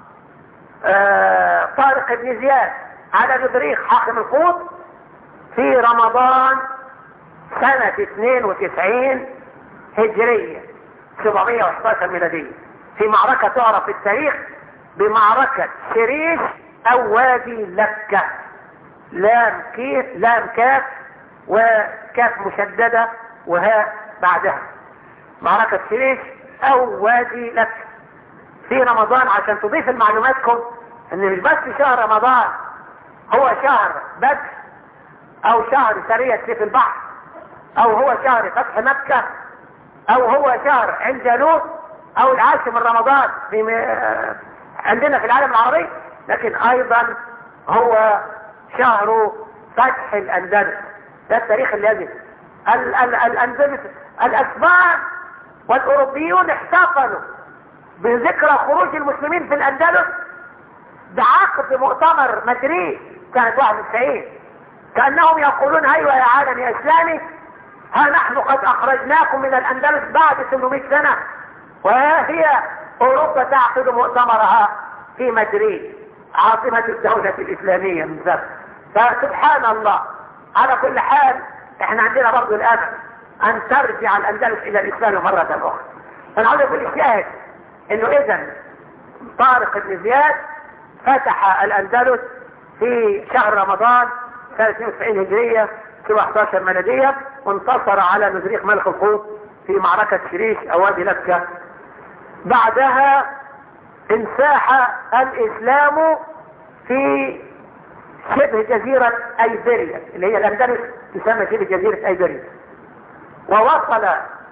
آه طارق بن زياد على لودريق حاكم الكوف في رمضان سنة 92 هجرية 711 ميلادية في معركة تعرف في التاريخ بمعركة شريش او وادي لكة لام كيف لام كاف وكاف مشددة وهاء بعدها معركة شريش او وادي لك في رمضان عشان تضيف لمعلوماتكم ان مش بس شهر رمضان هو شهر بدر او شهر سرية في البحر او هو شهر فتح مكة او هو شهر عند جالوت او العاشر من رمضان في م... عندنا في العالم العربي لكن ايضا هو شهر فتح الاندلس ده التاريخ الذي ال... ال... الاندلس الاسبان والاوروبيون احتفلوا بذكرى خروج المسلمين في الاندلس بعقد مؤتمر مدريد سنة 91 كأنهم يقولون ايوه يا عالم يا اسلامي ها نحن قد اخرجناكم من الاندلس بعد 800 سنة وها هي اوروبا تعقد مؤتمرها في مدريد عاصمة الدولة الاسلامية من ذلك فسبحان الله على كل حال احنا عندنا برضو الامل ان ترجع الاندلس الى الاسلام مرة اخرى انا عاوز اقول الشاهد انه اذا طارق بن زياد فتح الاندلس في شهر رمضان سنة 92 هجرية في 11 ميلادية وانتصر على مزريق ملك القوط في معركة شريش او وادي لبكة بعدها انساح الاسلام في شبه جزيرة ايبيريا اللي هي الاندلس تسمى شبه جزيرة ايبيريا ووصل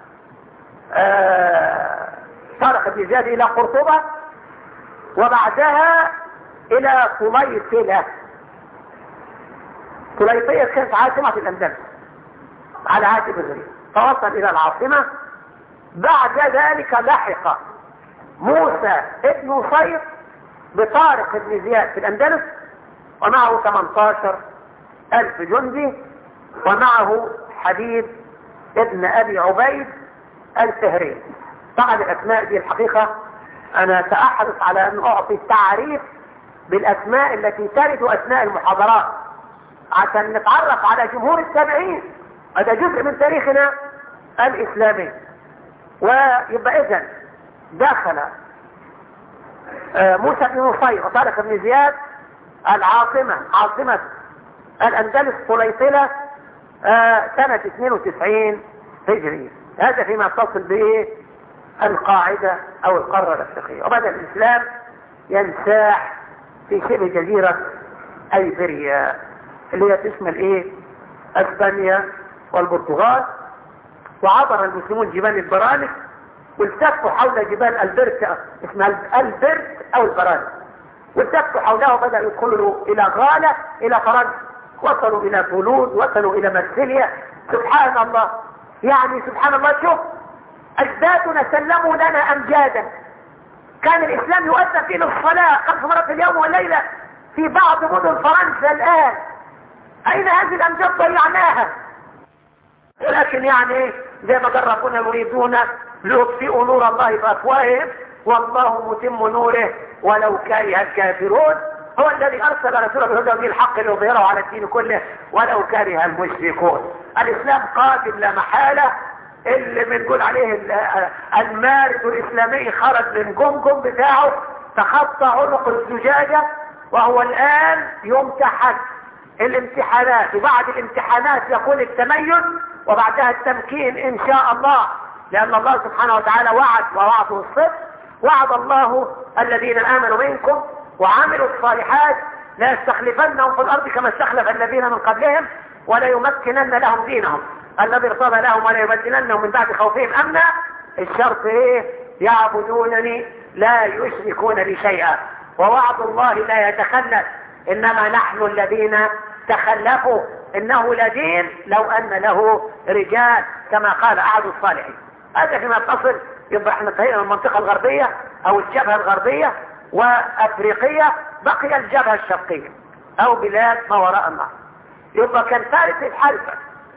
آه طارق بن زياد الى قرطبة وبعدها الى طليطلة طليطلة كانت عاصمة الاندلس على عهد ابن فوصل الى العاصمة بعد ذلك لحق موسى ابن نصير بطارق بن زياد في الاندلس ومعه 18 الف جندي ومعه حبيب ابن ابي عبيد الفهري طبعا الاسماء دي الحقيقة انا ساحرص على ان اعطي تعريف بالاسماء التي ترد اثناء المحاضرات عشان نتعرف على جمهور التابعين هذا جزء من تاريخنا الاسلامي ويبقى اذا دخل موسى بن نصير وطارق بن زياد العاصمة عاصمة الاندلس طليطلة سنة 92 هجري هذا فيما يتصل به القاعدة او القارة الافريقية وبدأ الاسلام ينساح في شبه جزيرة ايبيريا اللي هي تشمل ايه اسبانيا والبرتغال وعبر المسلمون جبال البرانس والتفوا حول جبال البرت اسمها البرت او البرانس والتفوا حوله بدأوا يدخلوا الى غالة الى فرنسا وصلوا الى تولوز وصلوا الى مرسيليا سبحان الله يعني سبحان الله شوف اجدادنا سلموا لنا امجادا كان الاسلام يؤثر فيه للصلاة خمس مرات في اليوم والليلة في بعض مدن فرنسا الان اين هذه الامجاد ضيعناها ولكن يعني زي ما جربونا يريدون ليطفئوا نور الله بافواههم والله متم نوره ولو كره الكافرون هو الذي ارسل رسوله بالهدى ودين الحق ليظهره على الدين كله ولو كره المشركون الاسلام قادم لا محاله اللي بنقول عليه المارد الاسلامي خرج من جمجم بتاعه تخطى عنق الزجاجه وهو الان يمتحن الامتحانات وبعد الامتحانات يكون التميز وبعدها التمكين ان شاء الله لان الله سبحانه وتعالى وعد ووعده الصدق وعد الله الذين امنوا منكم وعملوا الصالحات لا يستخلفنهم في الارض كما استخلف الذين من قبلهم ولا يمكنن لهم دينهم الذي ارتضى لهم ولا يبدلنهم من بعد خوفهم امنا الشرط ايه يعبدونني لا يشركون بي شيئا ووعد الله لا يتخلف انما نحن الذين تخلفوا انه لدين لو ان له رجال كما قال احد الصالحين هذا فيما يتصل يبقى احنا انتهينا من المنطقة الغربية او الجبهة الغربية وافريقية بقي الجبهة الشرقية او بلاد ما وراء النهر يبقى كان ثالث الحلفة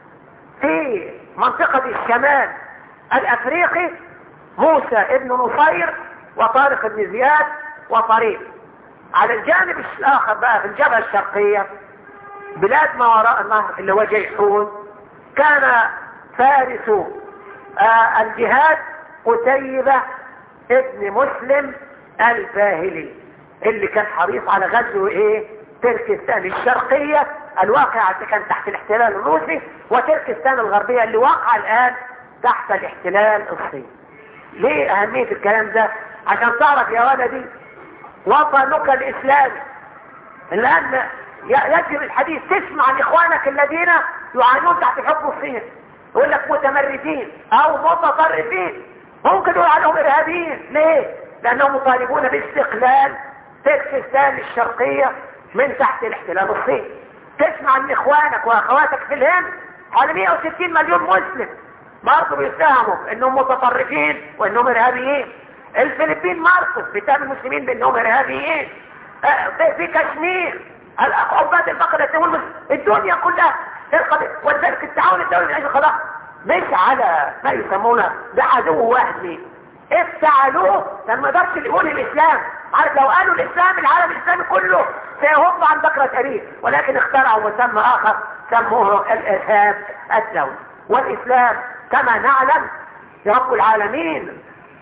في منطقة الشمال الافريقي موسى ابن نصير وطارق بن زياد وطريق على الجانب الاخر بقى في الجبهة الشرقية بلاد ما وراء النهر اللي هو جيحون كان فارس آه الجهاد قتيبة ابن مسلم الباهلي اللي كان حريص على غزو ايه تركستان الشرقية الواقع اللي كان تحت الاحتلال الروسي وتركستان الغربية اللي واقعة الآن تحت الاحتلال الصيني ليه أهمية الكلام ده عشان تعرف يا ولدي وطنك الإسلامي الآن يجب الحديث تسمع عن إخوانك الذين يعانون تحت حكم الصين يقول لك متمردين أو متطرفين ممكن يقول عنهم إرهابيين ليه؟ لأنهم مطالبون باستقلال تركستان الشرقية من تحت الاحتلال الصيني تسمع عن إخوانك وأخواتك في الهند حوالي 160 مليون مسلم برضه بيتهموا انهم متطرفين وانهم ارهابيين الفلبين مرصف بتهم المسلمين بانهم ارهابيين آه، في كشمير عباد البقرة يقول الدنيا كلها ولذلك التعاون الدولي من اجل الخلاص مش على ما يسمونه ده عدو وهمي افتعلوه لما يقدرش يقول الاسلام عارف لو قالوا الاسلام العالم الاسلامي كله سيهب عن بكرة قريب ولكن اخترعوا مسمى اخر سموه الارهاب الدولي والاسلام كما نعلم رب العالمين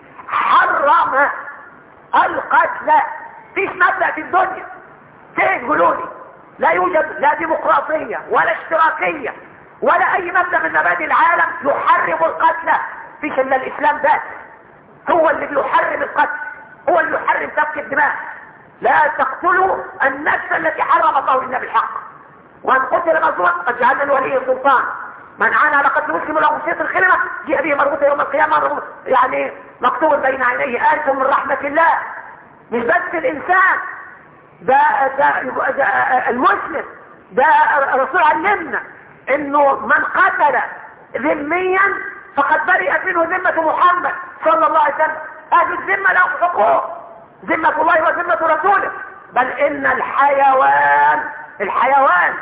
حرم القتل فيش مبدأ في الدنيا فين قولوا لا يوجد لا ديمقراطية ولا اشتراكية ولا اي مبدأ من مبادئ العالم يحرم القتل فيش الا الاسلام بس هو اللي بيحرم القتل هو اللي يحرم سفك الدماء لا تقتلوا النفس التي حرم الله الا بالحق وان قتل مظلوما قد جعلنا الولي سلطان من عانى على قتل مسلم له مصير الخلمة جاء به مربوطة يوم القيامة يعني مكتوب بين عينيه آية من رحمة الله مش بس الإنسان ده, ده, ده المسلم ده الرسول علمنا انه من قتل ذميا فقد برئت منه ذمة محمد صلى الله عليه وسلم اهل الذمة لهم حقوق ذمة الله وذمة رسوله بل ان الحيوان الحيوان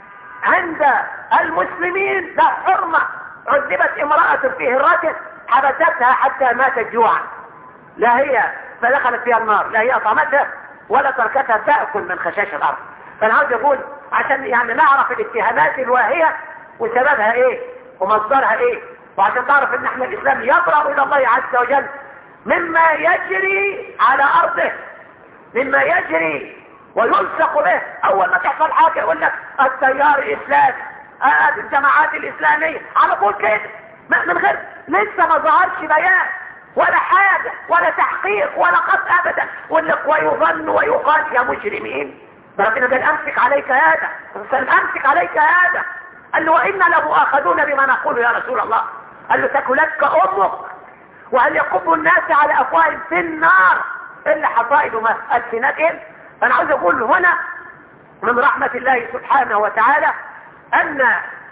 عند المسلمين لا حرمة عذبت امرأة في هرته حبستها حتى ماتت جوعا لا هي فدخلت فيها النار لا هي اطعمتها ولا تركتها تأكل من خشاش الارض فانا عاوز اقول عشان يعني نعرف الاتهامات الواهية وسببها ايه ومصدرها ايه وعشان تعرف ان احنا الاسلام يبرأ الى الله عز وجل مما يجري على ارضه مما يجري ويلصق به اول ما تحصل حاجة يقول لك التيار الاسلامي آه الجماعات الاسلامية على طول كده من غير لسه ما ظهرش بيان ولا حاجة ولا تحقيق ولا قط ابدا لك ويظن ويقال يا مجرمين ربنا قال امسك عليك هذا امسك عليك هذا قال له وإنا لمؤاخذون بما نقول يا رسول الله قال له تكلتك امك وهل يقب الناس على افواههم في النار الا حصائد ما السنتهم فانا عاوز اقول هنا من رحمة الله سبحانه وتعالى ان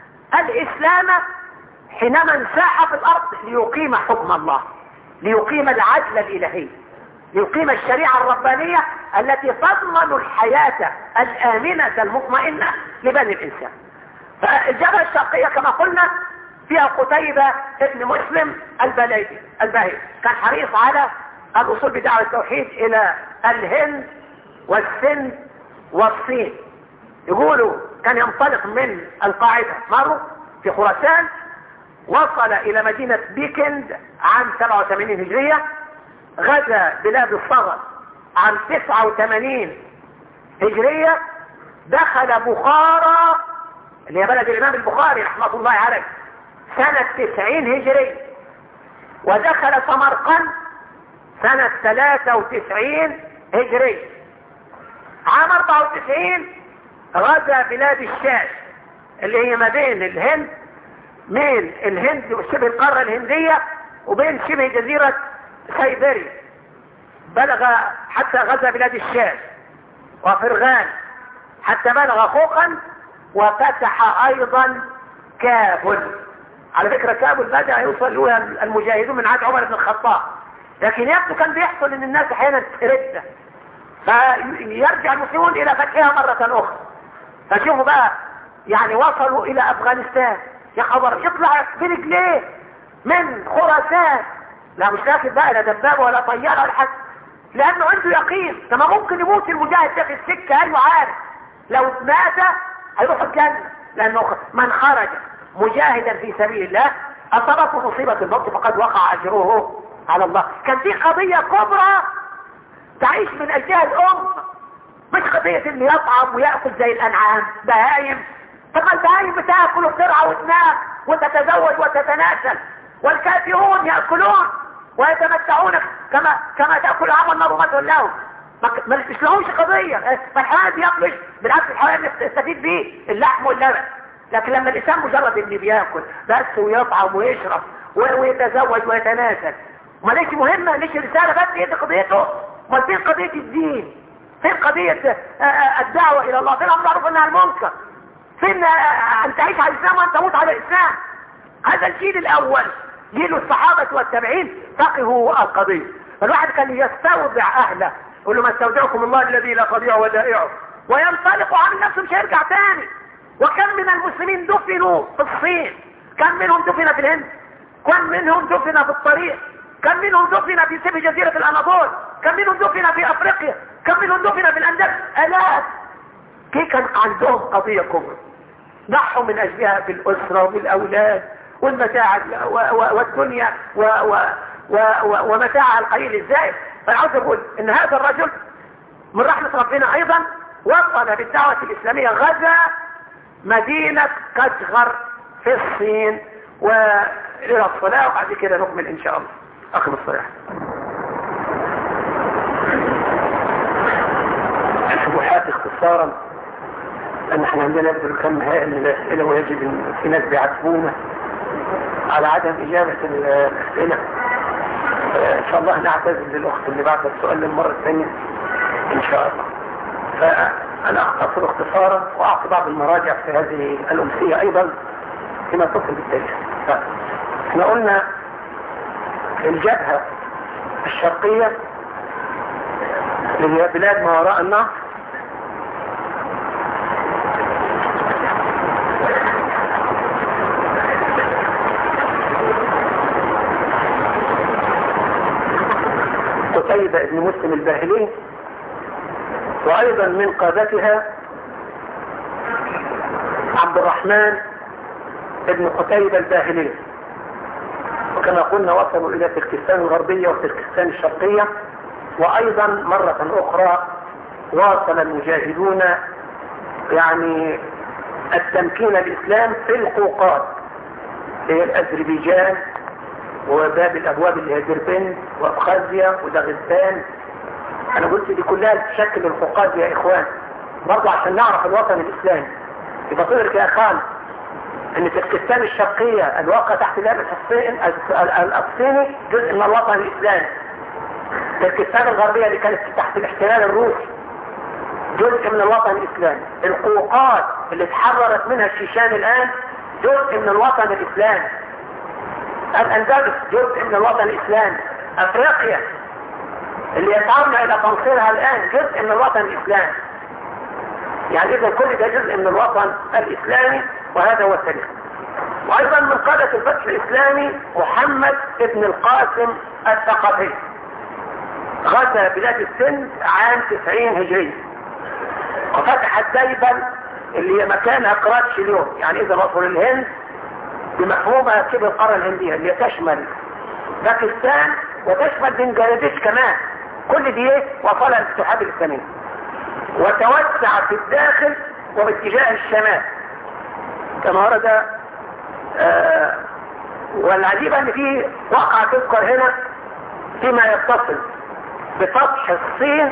الاسلام حينما انساح في الارض ليقيم حكم الله ليقيم العدل الالهي ليقيم الشريعة الربانية التي تضمن الحياة الآمنة المطمئنة لبني الإنسان فالجبهة الشرقية كما قلنا فيها قتيبة ابن مسلم البليدي الباهي كان حريص على الوصول بدعوة التوحيد إلى الهند والسند والصين يقولوا كان ينطلق من القاعدة مروا في خراسان وصل إلى مدينة بيكند عام 87 هجرية غزا بلاد الصغر عام 89 هجرية دخل بخارى اللي هي بلد الإمام البخاري رحمة الله عليه سنة 90 هجري ودخل سمرقند سنة 93 هجري عام 94 غزا بلاد الشام اللي هي ما بين الهند من الهند وشبه القارة الهندية وبين شبه جزيرة سيبري بلغ حتى غزا بلاد الشام وفرغان حتى بلغ خوقا وفتح ايضا كابل على فكرة كابل بدأ يوصل له المجاهدون من عهد عمر بن الخطاب لكن يبدو كان بيحصل ان الناس احيانا ترد فيرجع المسلمون الى فتحها مرة اخرى فشوفوا بقى يعني وصلوا الى افغانستان يا خبر يطلع برجليه من خراسان لا مش راكب بقى لا دبابه ولا طياره ولا حاجه لانه عنده يقين كما ممكن يموت المجاهد ده في السكه ايوه عارف لو مات هيروح الجنه لانه من خرج مجاهدا في سبيل الله اصابته مصيبه الموت فقد وقع اجره على الله كان دي قضيه كبرى تعيش من اجلها الام مش قضية ان يطعم ويأكل زي الانعام بهايم طب ما البهايم بتاكل وترعى وتنام وتتزوج وتتناسل والكافرون يأكلون ويتمتعون كما كما تأكل عام النار مثل لهم ما مش لهمش قضية فالحيوان بياكلش بالعكس الحيوان يستفيد بيه اللحم واللبن لكن لما الانسان مجرد انه بياكل بس ويطعم ويشرب ويتزوج ويتناسل ماليش مهمة ليش رسالة بس هي دي قضيته ما فين قضية الدين فين قضية الدعوة الى الله فين امر معروف انها المنكر فين ان تعيش على الاسلام وان تموت على الاسلام هذا الجيل الاول جيل الصحابة والتابعين فقهوا القضية فالواحد كان يستودع اهله يقول له ما استودعكم الله الذي لا تضيع ودائعه وينطلق عن نفسه مش هيرجع تاني وكم من المسلمين دفنوا في الصين كم منهم دفن في الهند كم منهم دفن في الطريق كم منهم دفن في سبي جزيرة الاناضول كم منهم دفن في افريقيا كم منهم دفن في الاندلس الاف كي كان عندهم قضية كبرى ضحوا من اجلها بالاسرة وبالاولاد والمتاع والدنيا و و و و ومتاع القليل الزائد فانا عاوز اقول ان هذا الرجل من رحمة ربنا ايضا وصل بالدعوة الاسلامية غزا مدينة كشغر في الصين والى الصلاة وبعد كده نكمل ان شاء الله اخر الصلاة شبهات اختصارا ان احنا عندنا كم هائل من الاسئلة ويجب ان في ناس بيعاتبونا على عدم اجابة الاسئلة ان شاء الله نعتذر للاخت اللي بعثت السؤال للمرة الثانية ان شاء الله فانا اختصر اختصارا واعطي بعض المراجع في هذه الامسية ايضا فيما تصل بالتاريخ احنا قلنا الجبهة الشرقية اللي هي بلاد ما وراء النهر قتيبة ابن مسلم الباهلي وايضا من قادتها عبد الرحمن ابن قتيبة الباهلي وكما قلنا وصلوا الى تركستان الغربية وتركستان الشرقية وايضا مرة اخرى واصل المجاهدون يعني التمكين الاسلام في القوقات هي الاذربيجان وباب الابواب اللي هي ديربند وابخازيا وداغستان انا قلت دي كلها تشكل القوقات يا اخوان برضه عشان نعرف الوطن الاسلامي يبقى تدرك يا اخوان ان تركستان الشرقية الواقع تحت لعبة الصين الصيني جزء من الوطن الاسلامي تركستان الغربية اللي كانت تحت الاحتلال الروسي جزء من الوطن الاسلامي القوقات اللي تحررت منها الشيشان الان جزء من الوطن الاسلامي الاندلس جزء من الوطن الاسلامي افريقيا اللي يسعون الى تنصيرها الان جزء من الوطن الاسلامي يعني اذا كل ده جزء من الوطن الاسلامي وهذا هو التاريخ وايضا من قادة الفتح الاسلامي محمد ابن القاسم الثقفي غزا بلاد السند عام 90 هجري وفتح الديبل اللي هي مكانها قراتش اليوم يعني اذا وصل الهند بمفهومها شبه القارة الهندية اللي تشمل باكستان وتشمل بنجلاديش كمان كل دي ايه وصلها الاتحاد الاسلامي وتوسع في الداخل وباتجاه الشمال كما ورد آه والعجيب ان في وقع تذكر هنا فيما يتصل بفتح الصين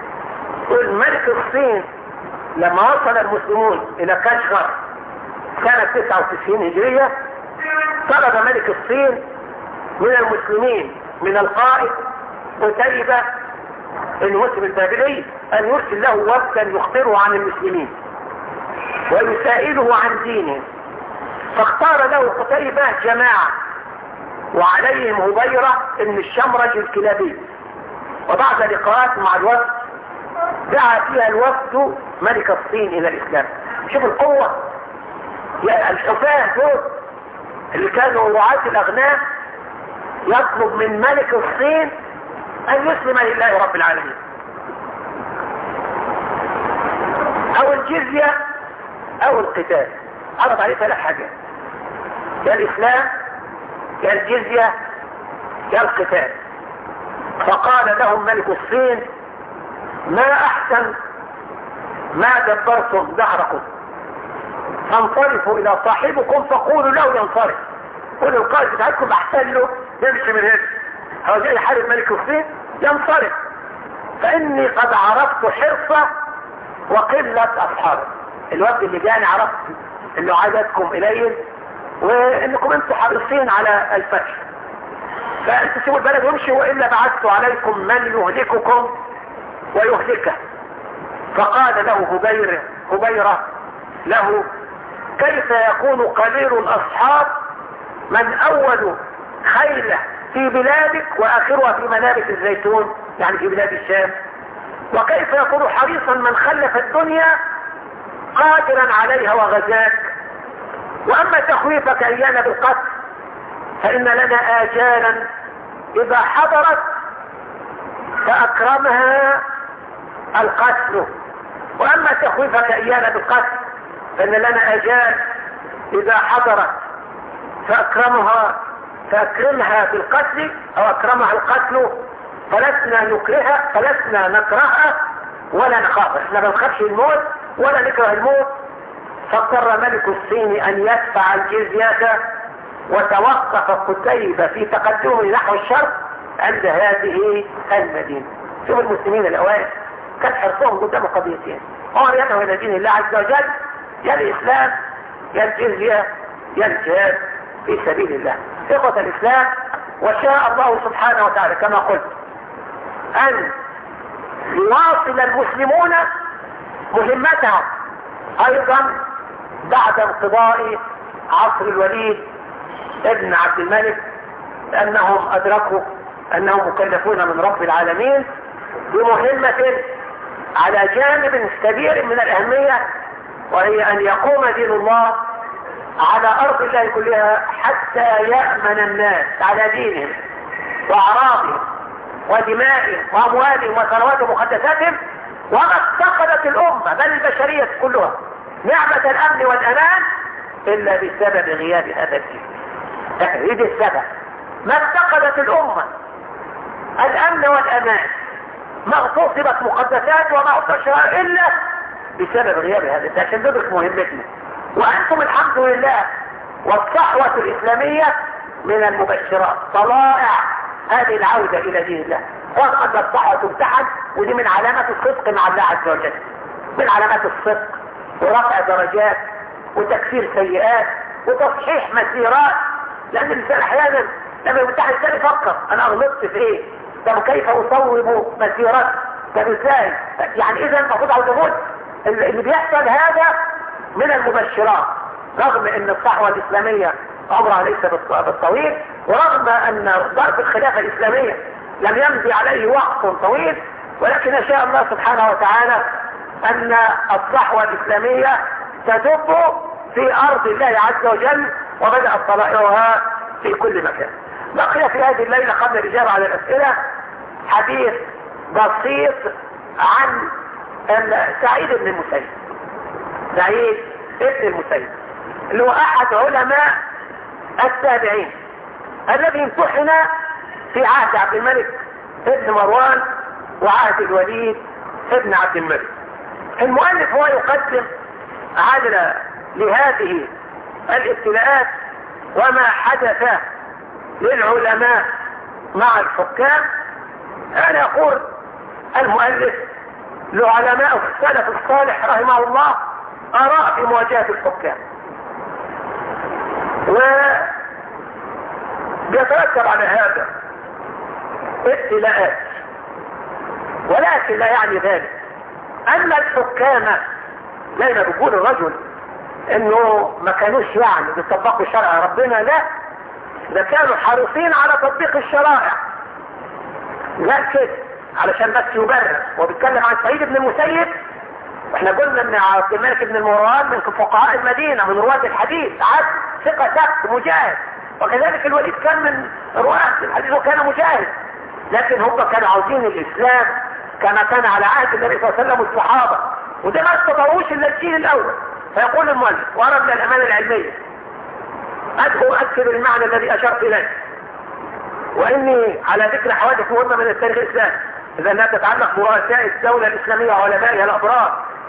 ملك الصين لما وصل المسلمون الى كشغر سنة 99 هجرية طلب ملك الصين من المسلمين من القائد قتيبة المسلم البابلي ان يرسل له وفدا يخبره عن المسلمين ويسائله عن دينه فاختار له قتيبة جماعة وعليهم هبيرة ابن الشمرج الكلابي وبعد لقاءات مع الوفد دعا فيها الوفد ملك الصين الى الاسلام شوف القوة يعني الحفاة دول اللي كانوا رعاة الاغنام يطلب من ملك الصين ان يسلم لله رب العالمين او الجزية او القتال عرض عليه ثلاث حاجات يا الاسلام يا الجزية يا القتال فقال لهم ملك الصين ما احسن ما دبرتم دهركم فانصرفوا الى صاحبكم فقولوا له ينصرف قولوا القائد بتاعتكم احسن له يمشي من هنا هو جاي يحارب ملك الصين ينصرف فاني قد عرفت حرصه وقلة اصحابه الوقت اللي جاني عرفت انه عددكم قليل وانكم انتم حريصين على الفتح فانتوا سيبوا البلد وامشوا والا بعثت عليكم من يهلككم ويهلكه فقال له هبير هبيرة له كيف يكون قليل الاصحاب من اول خيله في بلادك واخرها في منابت الزيتون يعني في بلاد الشام وكيف يكون حريصا من خلف الدنيا قادرا عليها وغزاك واما تخويفك ايانا بالقتل فان لنا اجالا اذا حضرت فاكرمها القتل واما تخويفك ايانا بالقتل فان لنا اجال اذا حضرت فاكرمها فاكرمها بالقتل او اكرمها القتل فلسنا نكرهها فلسنا نكرهها ولا نخاف احنا ما بنخافش الموت ولا نكره الموت فاضطر ملك الصين ان يدفع الجزية وتوقف قتيبة في تقدمه نحو الشرق عند هذه المدينة شوف المسلمين الاوائل كان حرصهم قدام قضيتين هو يدعو الى دين الله عز وجل يا الاسلام يا الجزية يا الجهاد في سبيل الله إخوة الإسلام وشاء الله سبحانه وتعالى كما قلت أن يواصل المسلمون مهمتهم أيضا بعد انقضاء عصر الوليد ابن عبد الملك أنهم أدركوا أنهم مكلفون من رب العالمين بمهمة على جانب كبير من الأهمية وهي أن يقوم دين الله على أرض الله كلها حتى يأمن الناس على دينهم وأعراضهم ودمائهم وأموالهم وثرواتهم ومقدساتهم وما افتقدت الأمة بل البشرية كلها نعمة الأمن والأمان إلا بسبب غياب هذا الدين تحريد السبب ما افتقدت الأمة الأمن والأمان ما اغتصبت مقدسات وما اغتصبت إلا بسبب غياب هذا الدين عشان ندرك مهمتنا وأنتم الحمد لله والصحوة الإسلامية من المبشرات طلائع هذه العودة إلى دين الله رغم أن الصحوة تمتحن ودي من علامات الصدق مع الله عز وجل من علامات الصدق ورفع درجات وتكفير سيئات وتصحيح مسيرات لأن الإنسان أحيانا لما يمتحن الثاني يفكر أنا غلطت في إيه طب كيف أصوب مسيرتي طب إزاي يعني إذا المفروض عاوز أقول اللي بيحصل هذا من المبشرات رغم ان الصحوة الاسلامية عمرها ليس بالطويل ورغم ان ضرب الخلافة الاسلامية لم يمضي عليه وقت طويل ولكن شاء الله سبحانه وتعالى ان الصحوة الاسلامية تدب في ارض الله عز وجل وبدأت طلائعها في كل مكان بقي في هذه الليلة قبل الاجابة على الاسئلة حديث بسيط عن سعيد بن المسيب سعيد ابن المسيب اللي هو احد علماء التابعين الذي امتحن في عهد عبد الملك ابن مروان وعهد الوليد ابن عبد الملك المؤلف هو يقدم عدل لهذه الابتلاءات وما حدث للعلماء مع الحكام انا يقول المؤلف لعلماء السلف الصالح رحمه الله اراء في مواجهة الحكام وبيترتب على هذا ابتلاءات ولكن لا يعني ذلك ان الحكام زي ما بيقول الرجل انه ما كانوش يعني بيطبقوا شرع ربنا لا ده كانوا حريصين على تطبيق الشرائع لا كده علشان بس يبرر وبيتكلم عن سعيد بن المسيب واحنا قلنا ان عبد الملك بن المروان من فقهاء المدينة من رواة الحديث عاد ثقة ثبت مجاهد وكذلك الوليد كان من رواة الحديث وكان مجاهد لكن هم كانوا عاوزين الاسلام كما كان على عهد النبي صلى الله عليه وسلم والصحابة وده ما استطاعوش الا الجيل الاول فيقول المؤلف وارى من الامانة العلمية ادعو اكثر المعنى الذي اشرت اليه واني على ذكر حوادث مهمة من التاريخ الاسلامي اذا لا تتعلق برؤساء الدولة الاسلامية وعلمائها الابرار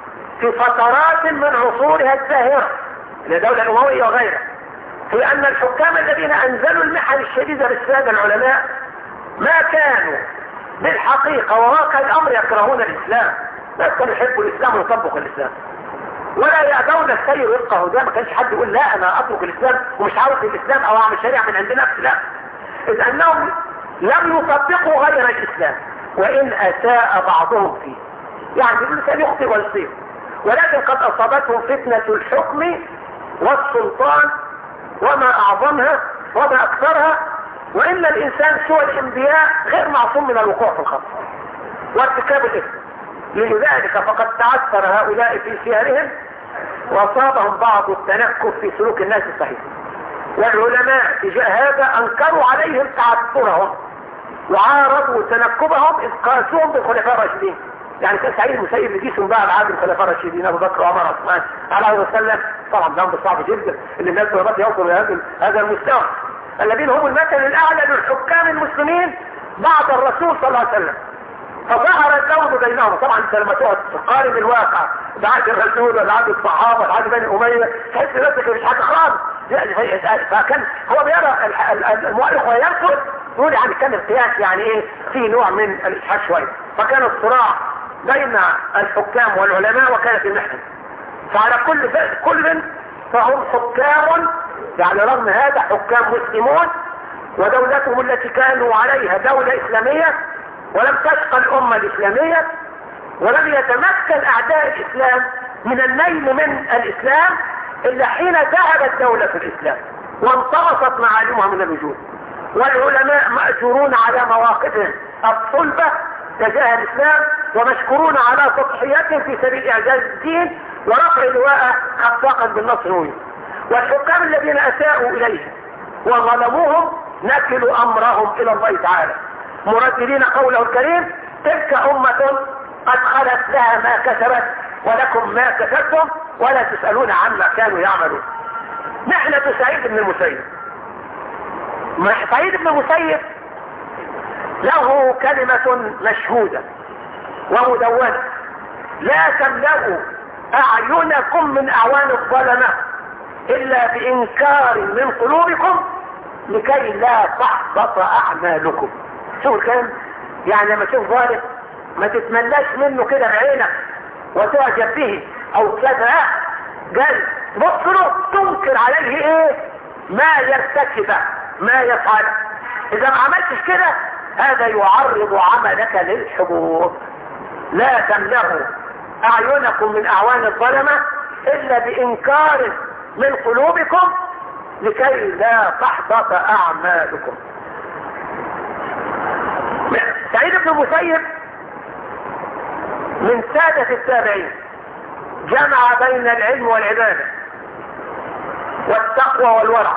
في فترات من عصورها الزاهرة للدولة الأموية وغيرها في أن الحكام الذين أنزلوا المحن الشديدة للسادة العلماء ما كانوا بالحقيقة وواقع الأمر يكرهون الإسلام بس كانوا يحبوا الإسلام ويطبقوا الإسلام ولا يأبون السير وفقه ده ما كانش حد يقول لا أنا أترك الإسلام ومش عاوز الإسلام أو أعمل شريعة من عند نفسي لا إذ أنهم لم يطبقوا غير الإسلام وإن أساء بعضهم فيه يعني الإنسان يخطئ ويصيب ولكن قد أصابتهم فتنة الحكم والسلطان وما أعظمها وما أكثرها وإن الإنسان سوى الأنبياء غير معصوم من الوقوع في الخطأ وارتكاب الإثم لذلك فقد تعثر هؤلاء في سيرهم وأصابهم بعض التنكف في سلوك الناس الصحيح والعلماء تجاه هذا أنكروا عليهم تعثرهم وعارضوا تنكبهم إذ قاسوهم بالخلفاء الراشدين يعني كان سعيد المسيب يجيسهم بقى بعد الخلفاء الراشدين ابو بكر وعمر وعثمان عليه وسلم طبعا ده امر صعب جدا ان الناس دلوقتي يوصلوا لهذا هذا المستوى الذين هم المثل الاعلى للحكام المسلمين بعد الرسول صلى الله عليه وسلم فظهر اللون بينهم طبعا انت لما تقعد تقارن الواقع بعد الرسول وبعد الصحابه وبعد بني اميه تحس نفسك مش حاجه خالص فكان هو بيرى المؤلف وينقل يقول يعني كان القياس يعني ايه في نوع من الاسحاق شويه فكان الصراع بين الحكام والعلماء وكانت المحنه فعلى كل كل فهم حكام يعني رغم هذا حكام مسلمون ودولتهم التي كانوا عليها دولة إسلامية ولم تشقى الأمة الإسلامية ولم يتمكن أعداء الإسلام من النيل من الإسلام إلا حين ذهبت دولة الإسلام وانطمست معالمها من الوجود والعلماء مأجورون على مواقفهم الصلبة تجاه الإسلام ومشكورون على تضحيتهم في سبيل إعجاز الدين ورفع لواء خفاقا بالنصر والحكام الذين أساءوا إليهم وظلموهم نكلوا أمرهم إلى الله تعالى مرددين قوله الكريم تلك أمة قد خلت لها ما كسبت ولكم ما كسبتم ولا تسألون عما كانوا يعملون محنة سعيد بن المسيب سعيد بن المسيب له كلمة مشهودة ومدونة لا تملأوا أعينكم من أعوان الظلمة إلا بإنكار من قلوبكم لكي لا تحبط أعمالكم شوف الكلام يعني لما تشوف ظالم ما تتمناش منه كده بعينك وتعجب به او كذا قال بص له تنكر عليه ايه ما يرتكبه ما يفعل اذا ما عملتش كده هذا يعرض عملك للحبوط لا تمنعوا اعينكم من اعوان الظلمة الا بانكار من قلوبكم لكي لا تحبط اعمالكم سعيد بن المسيب من سادة التابعين جمع بين العلم والعبادة والتقوى والورع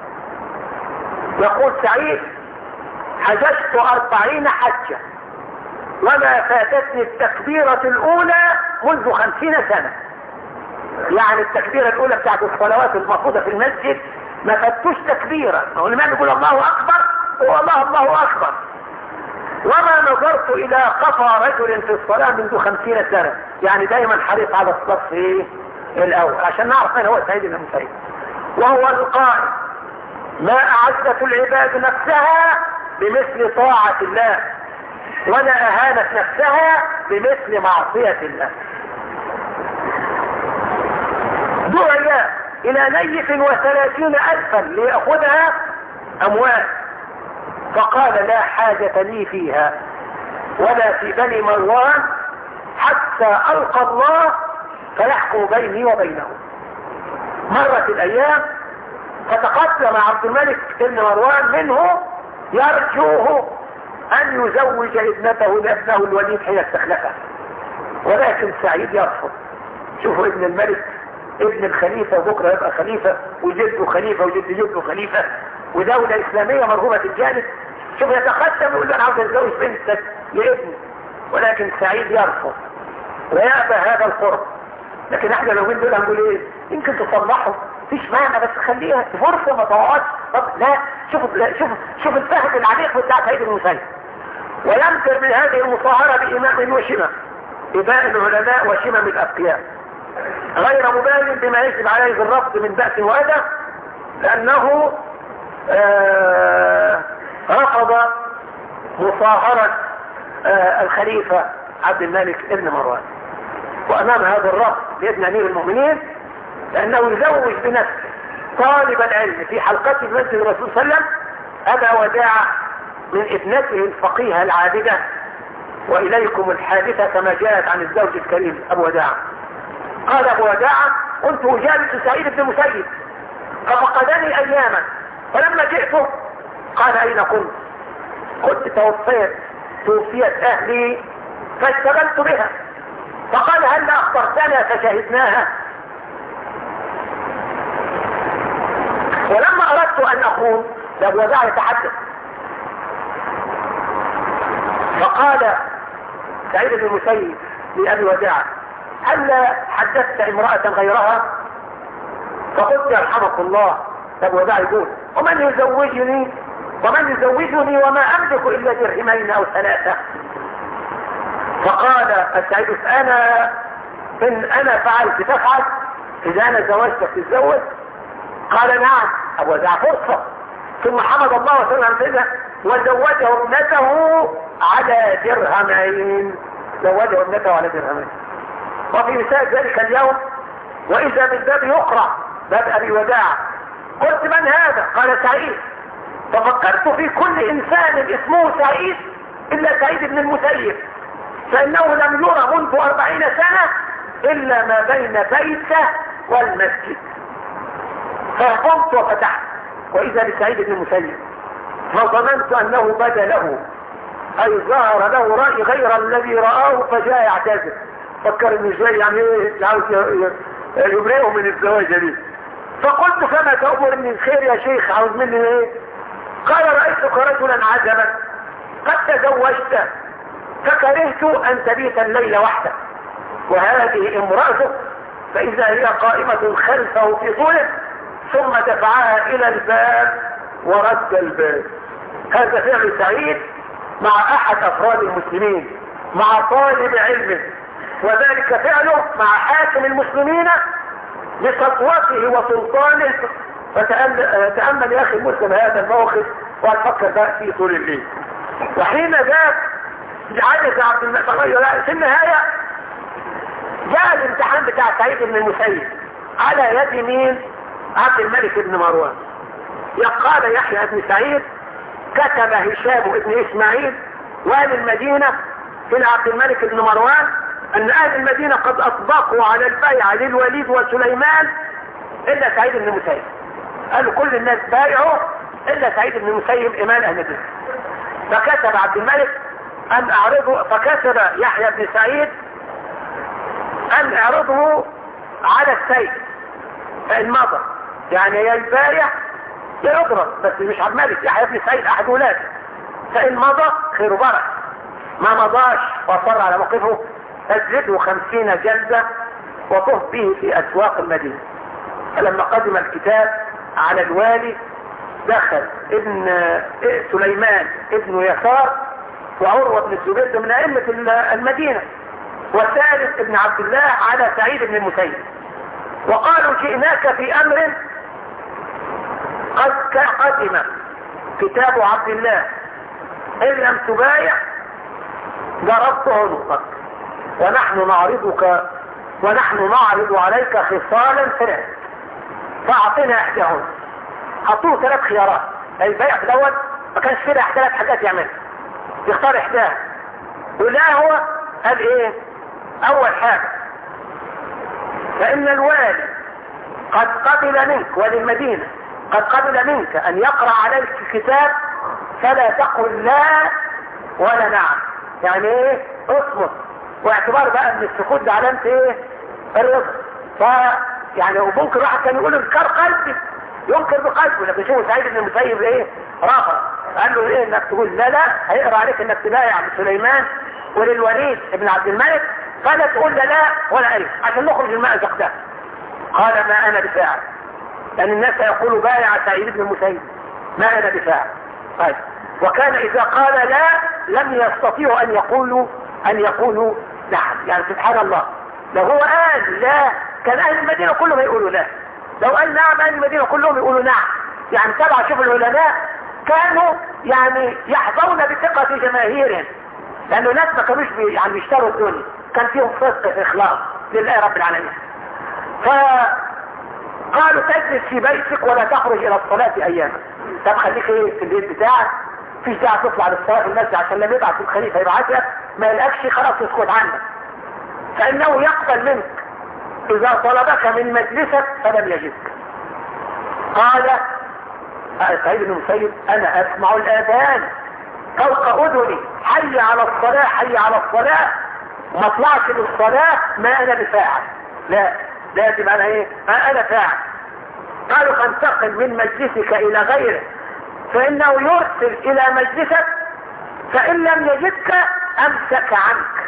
يقول سعيد حججت أربعين حجة وما فاتتني التكبيرة الأولى منذ خمسين سنة يعني التكبيرة الأولى بتاعت الصلوات المفروضة في المسجد ما فاتوش تكبيرة هو الإمام يقول الله أكبر هو الله الله أكبر وما نظرت الى قفا رجل في الصلاة منذ خمسين سنة يعني دايما حريص على الصف ايه الاول عشان نعرف من هو سيد بن المسيب وهو القائل ما اعزت العباد نفسها بمثل طاعة الله ولا اهانت نفسها بمثل معصية الله دعي الى نيف وثلاثين الفا ليأخذها اموال فقال لا حاجة لي فيها ولا في بني مروان حتى ألقى الله فيحكم بيني وبينه مرت الأيام فتقدم عبد الملك بن مروان منه يرجوه أن يزوج ابنته لابنه الوليد حين استخلفه ولكن سعيد يرفض شوفوا ابن الملك ابن الخليفة وبكرة يبقى خليفة وجده خليفة وجد جده خليفة ودولة إسلامية مرغوبة الجانب شوف يتقدم يقول له انا عاوز اتجوز بنتك لابني ولكن سعيد يرفض ويأبى هذا القرب لكن احنا لو من دول هنقول ايه يمكن تصلحوا مفيش معنى بس خليها فرصه ما تقعدش طب لا شوف شوف شوف الفهم العميق بتاع سعيد بن المسيب وينكر من هذه المصاهره بامام وشمم اباء العلماء وشمم الاتقياء غير مبالٍ بما يجب عليه في الرفض من بأس وأذى لأنه آه رفض مصاهرة آه الخليفة عبد الملك ابن مروان وأمام هذا الرفض بإذن أمير المؤمنين لأنه يزوج بنفسه طالب العلم في حلقته في مسجد الرسول صلى الله عليه وسلم أبا وداع من ابنته الفقيهة العابدة وإليكم الحادثة كما جاءت عن الزوج الكريم أبو وداع قال أبو وداع كنت أجالس سعيد بن المسيب ففقدني أياما فلما جئت قال أين كنت كنت توفيت توفيت أهلي فاشتغلت بها فقال هل أخبرتنا فشهدناها ولما أردت أن أخون لأبو وداع يتحدث فقال سعيد بن المسيب لأبي وداع هل حدثت امرأة غيرها فقلت يرحمك الله أبو وداع يقول ومن يزوجني ومن يزوجني وما أملك إلا درهمين أو ثلاثة فقال السعيد أنا إن أنا فعلت تفعل إذا أنا زوجتك تتزوج قال نعم أبو وداع فرصة ثم حمد الله وسلم سيدنا وزوجه ابنته على درهمين زوجه ابنته على درهمين وفي مثال ذلك اليوم وإذا بالباب يقرأ باب أبي وداع قلت من هذا قال سعيد ففكرت في كل إنسان اسمه سعيد إلا سعيد بن المسيب فإنه لم يرى منذ أربعين سنة إلا ما بين بيته والمسجد فقمت وفتحت وإذا بسعيد بن المسيب فظننت أنه بدا له أي ظهر له رأي غير الذي رآه فجاء يعتذر فكر انه ازاي يعني ايه عاوز يبرئه من الزواجة دي فقلت فما تأمر من خير يا شيخ عاوز مني ايه قال رأيتك رجلا عجبا قد تزوجت فكرهت ان تبيت الليل وحدك وهذه امرأته فاذا هي قائمة خلفه في طوله ثم دفعها الى الباب ورد الباب هذا فعل سعيد مع احد افراد المسلمين مع طالب علمه وذلك فعله مع حاكم المسلمين بسطوته وسلطانه فتأمل يا اخي المسلم هذا الموقف وهتفكر بقى فيه طول الليل وحين ذاك عجز عبد المسيب في النهاية جاء الامتحان بتاع سعيد بن المسيب على يد مين عبد الملك بن مروان قال يحيى بن سعيد كتب هشام بن اسماعيل والي المدينة الى عبد الملك بن مروان ان اهل المدينة قد اطبقوا على البيع للوليد وسليمان الا سعيد بن المسيب قالوا كل الناس بايعوا الا سعيد بن المسيب امام اهل المدينة فكتب عبد الملك ان اعرضه فكتب يحيى بن سعيد ان اعرضه على السيد فان مضى يعني يا البايع يضرب بس مش عبد الملك يحيى بن سعيد احد ولاده فان مضى خير وبركه ما مضاش وصر على موقفه اجلده خمسين جلدة وطه به في اسواق المدينة فلما قدم الكتاب على الوالي دخل ابن سليمان ابن يسار وعروة بن الزبير من ائمة المدينة وثالث ابن عبد الله على سعيد بن المسيب وقالوا جئناك في امر قد قدم كتاب عبد الله ان لم تبايع ضربت عنقك ونحن نعرضك ونحن نعرض عليك خصالا ثلاث فاعطنا احداهن حطوه ثلاث خيارات البيع في الاول ما كانش فيه ثلاث حاجات يعملها يختار احداها ولا هو قال ايه اول حاجة فان الوالي قد قبل منك وللمدينة قد قبل منك ان يقرأ عليك الكتاب فلا تقل لا ولا نعم يعني ايه اصمت واعتبار بقى ان السكوت ده علامة ايه الرضا ف يعني وممكن واحد كان يقول انكار قلبي ينكر بقلبه لكن شوفوا سعيد بن المسيب ايه رافض قال له ايه انك تقول لا لا هيقرا عليك انك تبايع سليمان وللوليد ابن عبد الملك فلا تقول لا لا ولا الف عشان نخرج المأزق ده قال ما انا بفاعل لان الناس يقولوا بايع سعيد بن المسيب ما انا بفاعل طيب وكان اذا قال لا لم يستطيعوا ان يقولوا ان يقولوا نعم يعني سبحان الله لو هو قال لا كان اهل المدينة كلهم يقولوا لا لو قال نعم اهل المدينة كلهم يقولوا نعم يعني تبع شوف العلماء كانوا يعني يحظون بثقة جماهيرهم لانه ناس ما كانوش بي يعني بيشتروا الدنيا كان فيهم صدق في اخلاص لله رب العالمين فقالوا تجلس في بيتك ولا تخرج الى الصلاة اياما طب خليك ايه في البيت بتاعك فيش داعي تطلع للصلاة في المسجد عشان لما يبعث الخليفة يبعثك ما يلقاكش خلاص يسكت عنك فانه يقبل منك اذا طلبك من مجلسك فلم يجدك قال سعيد بن المسيب انا اسمع الاذان فوق اذني حي على الصلاة حي على الصلاة ما اطلعش للصلاة ما انا بفاعل لا لازم انا ايه ما انا فاعل قالوا فانتقل من مجلسك الى غيره فانه يرسل الى مجلسك فان لم يجدك امسك عنك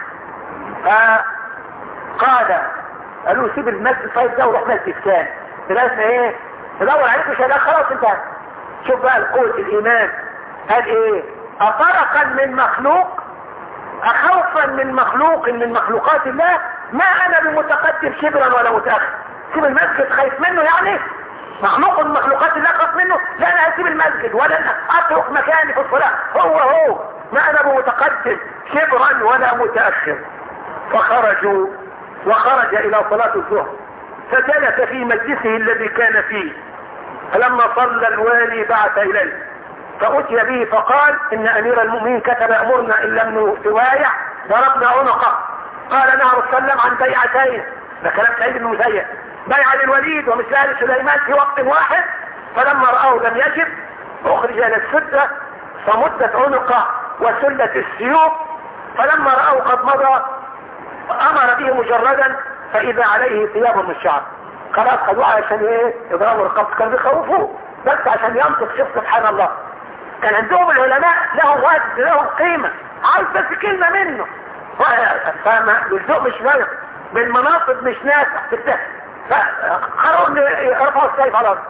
فقال قالوا سيب المسجد طيب ده وروح مسجد ثاني لازم ايه تدور عليك مش هلاقي خلاص انت شوف بقى قوة الايمان قال ايه افرقا من مخلوق اخوفا من مخلوق من مخلوقات الله ما انا بمتقدم شبرا ولا متاخر سيب المسجد خايف منه يعني مخلوق من مخلوقات الله خاف منه لا انا هسيب المسجد ولا انا اترك مكاني في الصلاة هو هو ما انا بمتقدم شبرا ولا متاخر فخرجوا وخرج الى صلاة الظهر فجلس في مجلسه الذي كان فيه فلما صلى الوالي بعث اليه فأتي به فقال إن أمير المؤمنين كتب أمرنا إن لم نوايع ضربنا عنقه قال نهر السلم عن بيعتين ده كلام سعيد بن مسيب بيع للوليد ومثل آل سليمان في وقت واحد فلما رآه لم يجب أخرج إلى السدة فمدت عنقه وسلت السيوف فلما رأوا قد مضى أمر به مجردا فإذا عليه ثياب من الشعر خلاص خدوه عشان ايه يضربوا القبض كانوا بيخوفوه بس عشان ينطق شوف سبحان الله كان عندهم العلماء لهم وزن لهم قيمة عايز بس كلمة منه فما بالذوق مش نافع بالمناصب مش نافع فقرروا ان يرفعوا السيف على الارض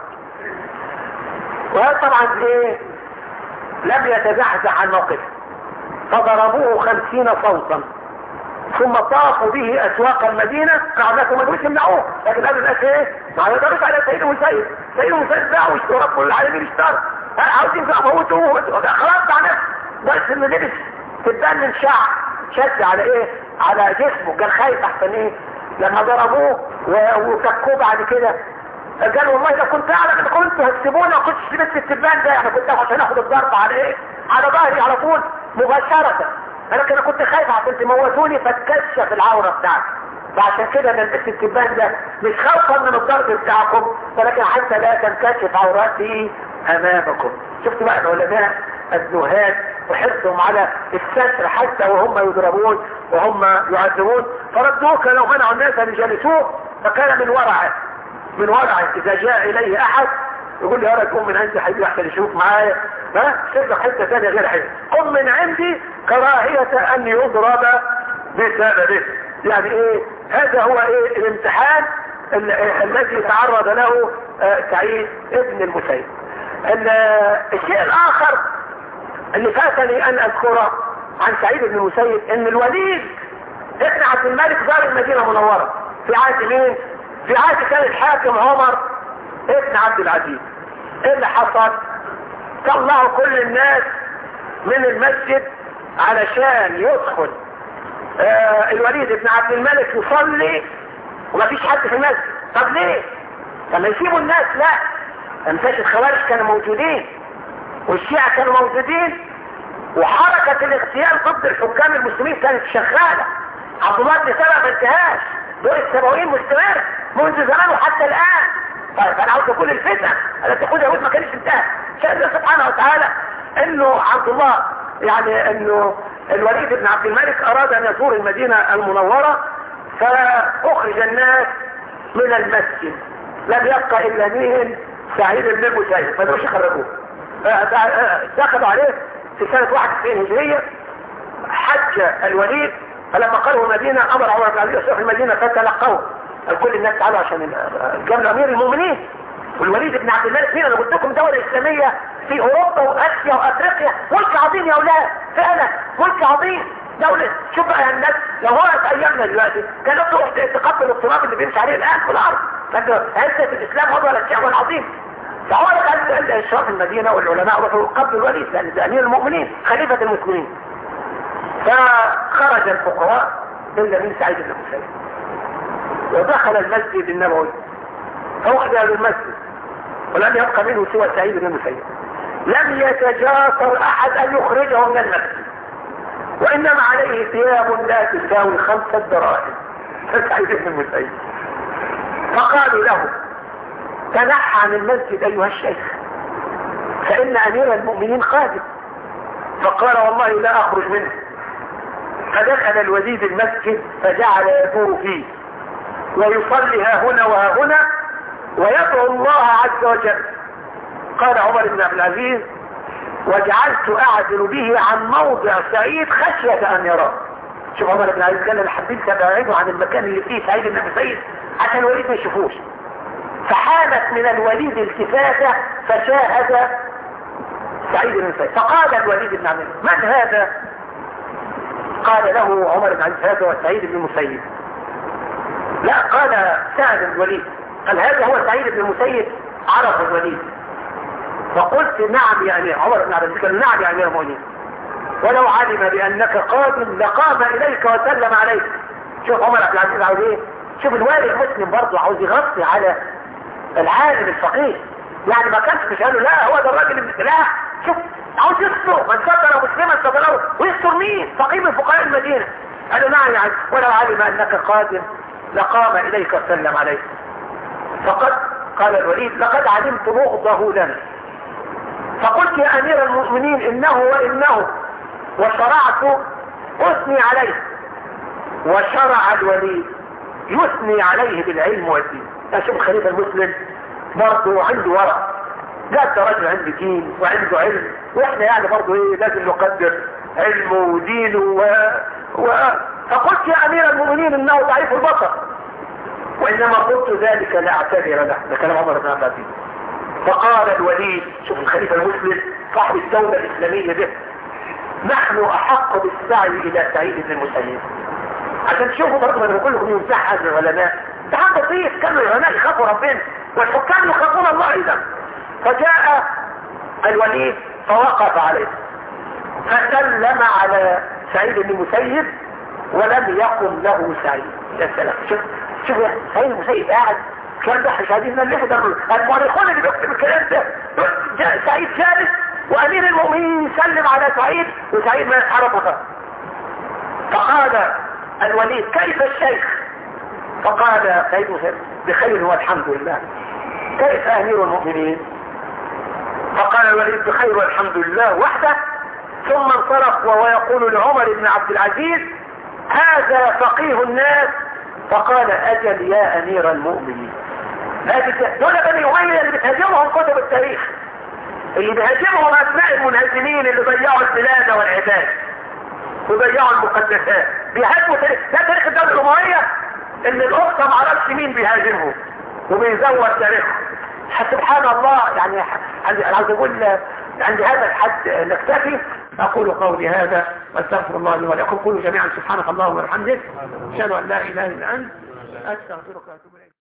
وهذا طبعا ايه لم يتزحزح عن موقفه فضربوه خمسين صوتا ثم طافوا به اسواق المدينة قاعدته ما يقولش يمنعوه لكن هذا الناس ايه ما يقدرش على سيد المسيب سيد المسيب باعوا واشتروا رب العالمين اشتروا عاوزين تموتوه خلاص على بس انه لبس تتبنن شعر شد على ايه على جسمه كان خايف احسن ايه لما ضربوه وككوه بعد كده قال والله لو كنت اعلم ان كنت هتسيبوني ما كنتش لبست التبان ده يعني كنت عشان اخد الضرب على ايه على ظهري على طول مباشرة انا كده كنت خايف عشان تموتوني فتكشف العورة بتاعتي فعشان كده انا لبست التبان ده مش خوفا من الضرب بتاعكم ولكن حتى لا تنكشف عوراتي امامكم شفت بقى العلماء الزهاد وحرصهم على الستر حتى وهم يضربون وهم يعذبون فردوه لو منعوا الناس ان يجلسوه فكان من ورعه من ورعه اذا جاء اليه احد يقول لي يا رجل قم من عندي حبيبي احسن يشوف معايا ها شوف حته ثانيه غير حته قم من عندي كراهيه ان يضرب بسببه يعني ايه هذا هو ايه الامتحان الذي تعرض له سعيد ابن المسيب الشيء الاخر اللي فاتني ان اذكره عن سعيد بن المسيب ان الوليد ابن عبد الملك زار المدينة المنورة في عهد مين في عهد كان الحاكم عمر ابن عبد العزيز ايه اللي حصل طلعوا كل الناس من المسجد علشان يدخل آه الوليد ابن عبد الملك يصلي ومفيش حد في المسجد طب ليه لما يسيبوا الناس لا امساك الخوارج كانوا موجودين والشيعة كانوا موجودين وحركة الاغتيال ضد الحكام المسلمين كانت شغالة عبد الله بن سبع ما انتهاش دور السبعين مستمر منذ زمان وحتى الآن طيب انا عاوز كل الفتن التي تقول يهود ما كانش انتهى شاء الله سبحانه وتعالى انه عبد الله يعني انه الوليد بن عبد الملك اراد ان يزور المدينة المنورة فاخرج الناس من المسجد لم يبقى الا مين سعيد بن المسيب ما قدروش يخرجوه دخلوا عليه في سنة 91 هجرية حج الوليد فلما قالوا المدينة امر عمر بن عبد العزيز المدينة فتلقوه كل الناس تعالوا عشان الجمل امير المؤمنين والوليد بن عبد الملك مين انا قلت لكم دولة اسلامية في اوروبا واسيا وافريقيا ملك عظيم يا اولاد فعلا ملك عظيم دولة شوف بقى الناس لو هو في ايامنا دلوقتي كانت تروح تقبل التراب اللي بيمشي عليه الان في الارض فانت عزة الاسلام هو الشعب العظيم فهو قال اشراف المدينة والعلماء روحوا قبل الوليد لان ده امير المؤمنين خليفة المسلمين فخرج الفقراء الا من سعيد بن مسيب ودخل المسجد النبوي فوحد اهل المسجد ولم يبقى منه سوى سعيد بن المسيب لم يتجاسر احد ان يخرجه من المسجد وانما عليه ثياب لا تساوي خمسة دراهم سعيد بن المسيب فقالوا له تنحى عن المسجد ايها الشيخ فان امير المؤمنين قادم فقال والله لا اخرج منه فدخل الوليد المسجد فجعل يدور فيه ويصلي ها هنا وها هنا ويدعو الله عز وجل قال عمر بن عبد العزيز وجعلت اعدل به عن موضع سعيد خشية ان يراه شوف عمر بن عبد العزيز قال انا حبيت ابعده عن المكان اللي فيه سعيد بن مسيد عشان الوليد ما يشوفوش فحالت من الوليد التفاتة فشاهد سعيد بن مسيد فقال الوليد بن عبد من هذا قال له عمر بن عبد هذا وسعيد بن المسيب لا قال سعد الوليد قال هذا هو سعيد بن المسيب عرف الوليد فقلت نعم يا امير عمر بن عبد العزيز قال نعم يا امير المؤمنين ولو علم بانك قادم لقام اليك وسلم عليك شوف عمر بن عبد العزيز عاوز ايه شوف الوالي المسلم برضه عاوز يغطي على العالم الفقيه يعني ما كانش مش قالوا لا هو ده الراجل اللي لا شوف عاوز يستر من ستر مسلما ستره ويستر مين فقيه من فقهاء المدينه قالوا نعم يعني ولو علم انك قادم لقام اليك وسلم عليك فقد قال الوليد لقد علمت بغضه لنا فقلت يا امير المؤمنين انه وانه وشرعت اثني عليه وشرع الوليد يثني عليه بالعلم والدين اشوف الخليفة المسلم برضه عنده ورع لا ده راجل عنده دين وعنده علم واحنا يعني برضه ايه لازم نقدر علمه ودينه و... و... فقلت يا امير المؤمنين انه ضعيف البصر وانما قلت ذلك لاعتذر له ده كلام عمر بن عبد العزيز فقال الوليد شوف الخليفة المسلم صاحب الدولة الاسلامية ده نحن احق بالسعي الى سعيد بن المسيب عشان تشوفوا برضه من كلكم يمسح هذا العلماء ده حق بسيط كانوا العلماء يخافوا ربنا والحكام يخافون الله ايضا فجاء الوليد فوقف عليه فسلم على سعيد بن المسيب ولم يقل له سعيد يا سلام شوف شوف يا سعيد المسيب قاعد كان ده حشادين اللي يحضر المؤرخون اللي بيكتب الكلام ده سعيد جالس وامير المؤمنين يسلم على سعيد وسعيد ما يتحرك فقال الوليد كيف الشيخ فقال سيد مسلم بخير والحمد لله كيف امير المؤمنين فقال الوليد بخير والحمد لله وحده ثم انصرف وهو يقول لعمر بن عبد العزيز هذا فقيه الناس فقال اجل يا امير المؤمنين دول بني اميه اللي بتهاجمهم كتب التاريخ اللي بيهاجمهم اسماء المنهزمين اللي ضيعوا البلاد والعباد وضيعوا المقدسات بيهاجموا تاريخ ده تاريخ الدولة الأموية اللي الأخطى معرفش مين بيهاجمهم وبيزور تاريخهم سبحان الله يعني انا عايز اقول عند هذا الحد نكتفي اقول قولي هذا واستغفر الله لي ولكم قولوا جميعا سبحانك اللهم وبحمدك اشهد ان لا اله الا انت استغفرك واتوب اليك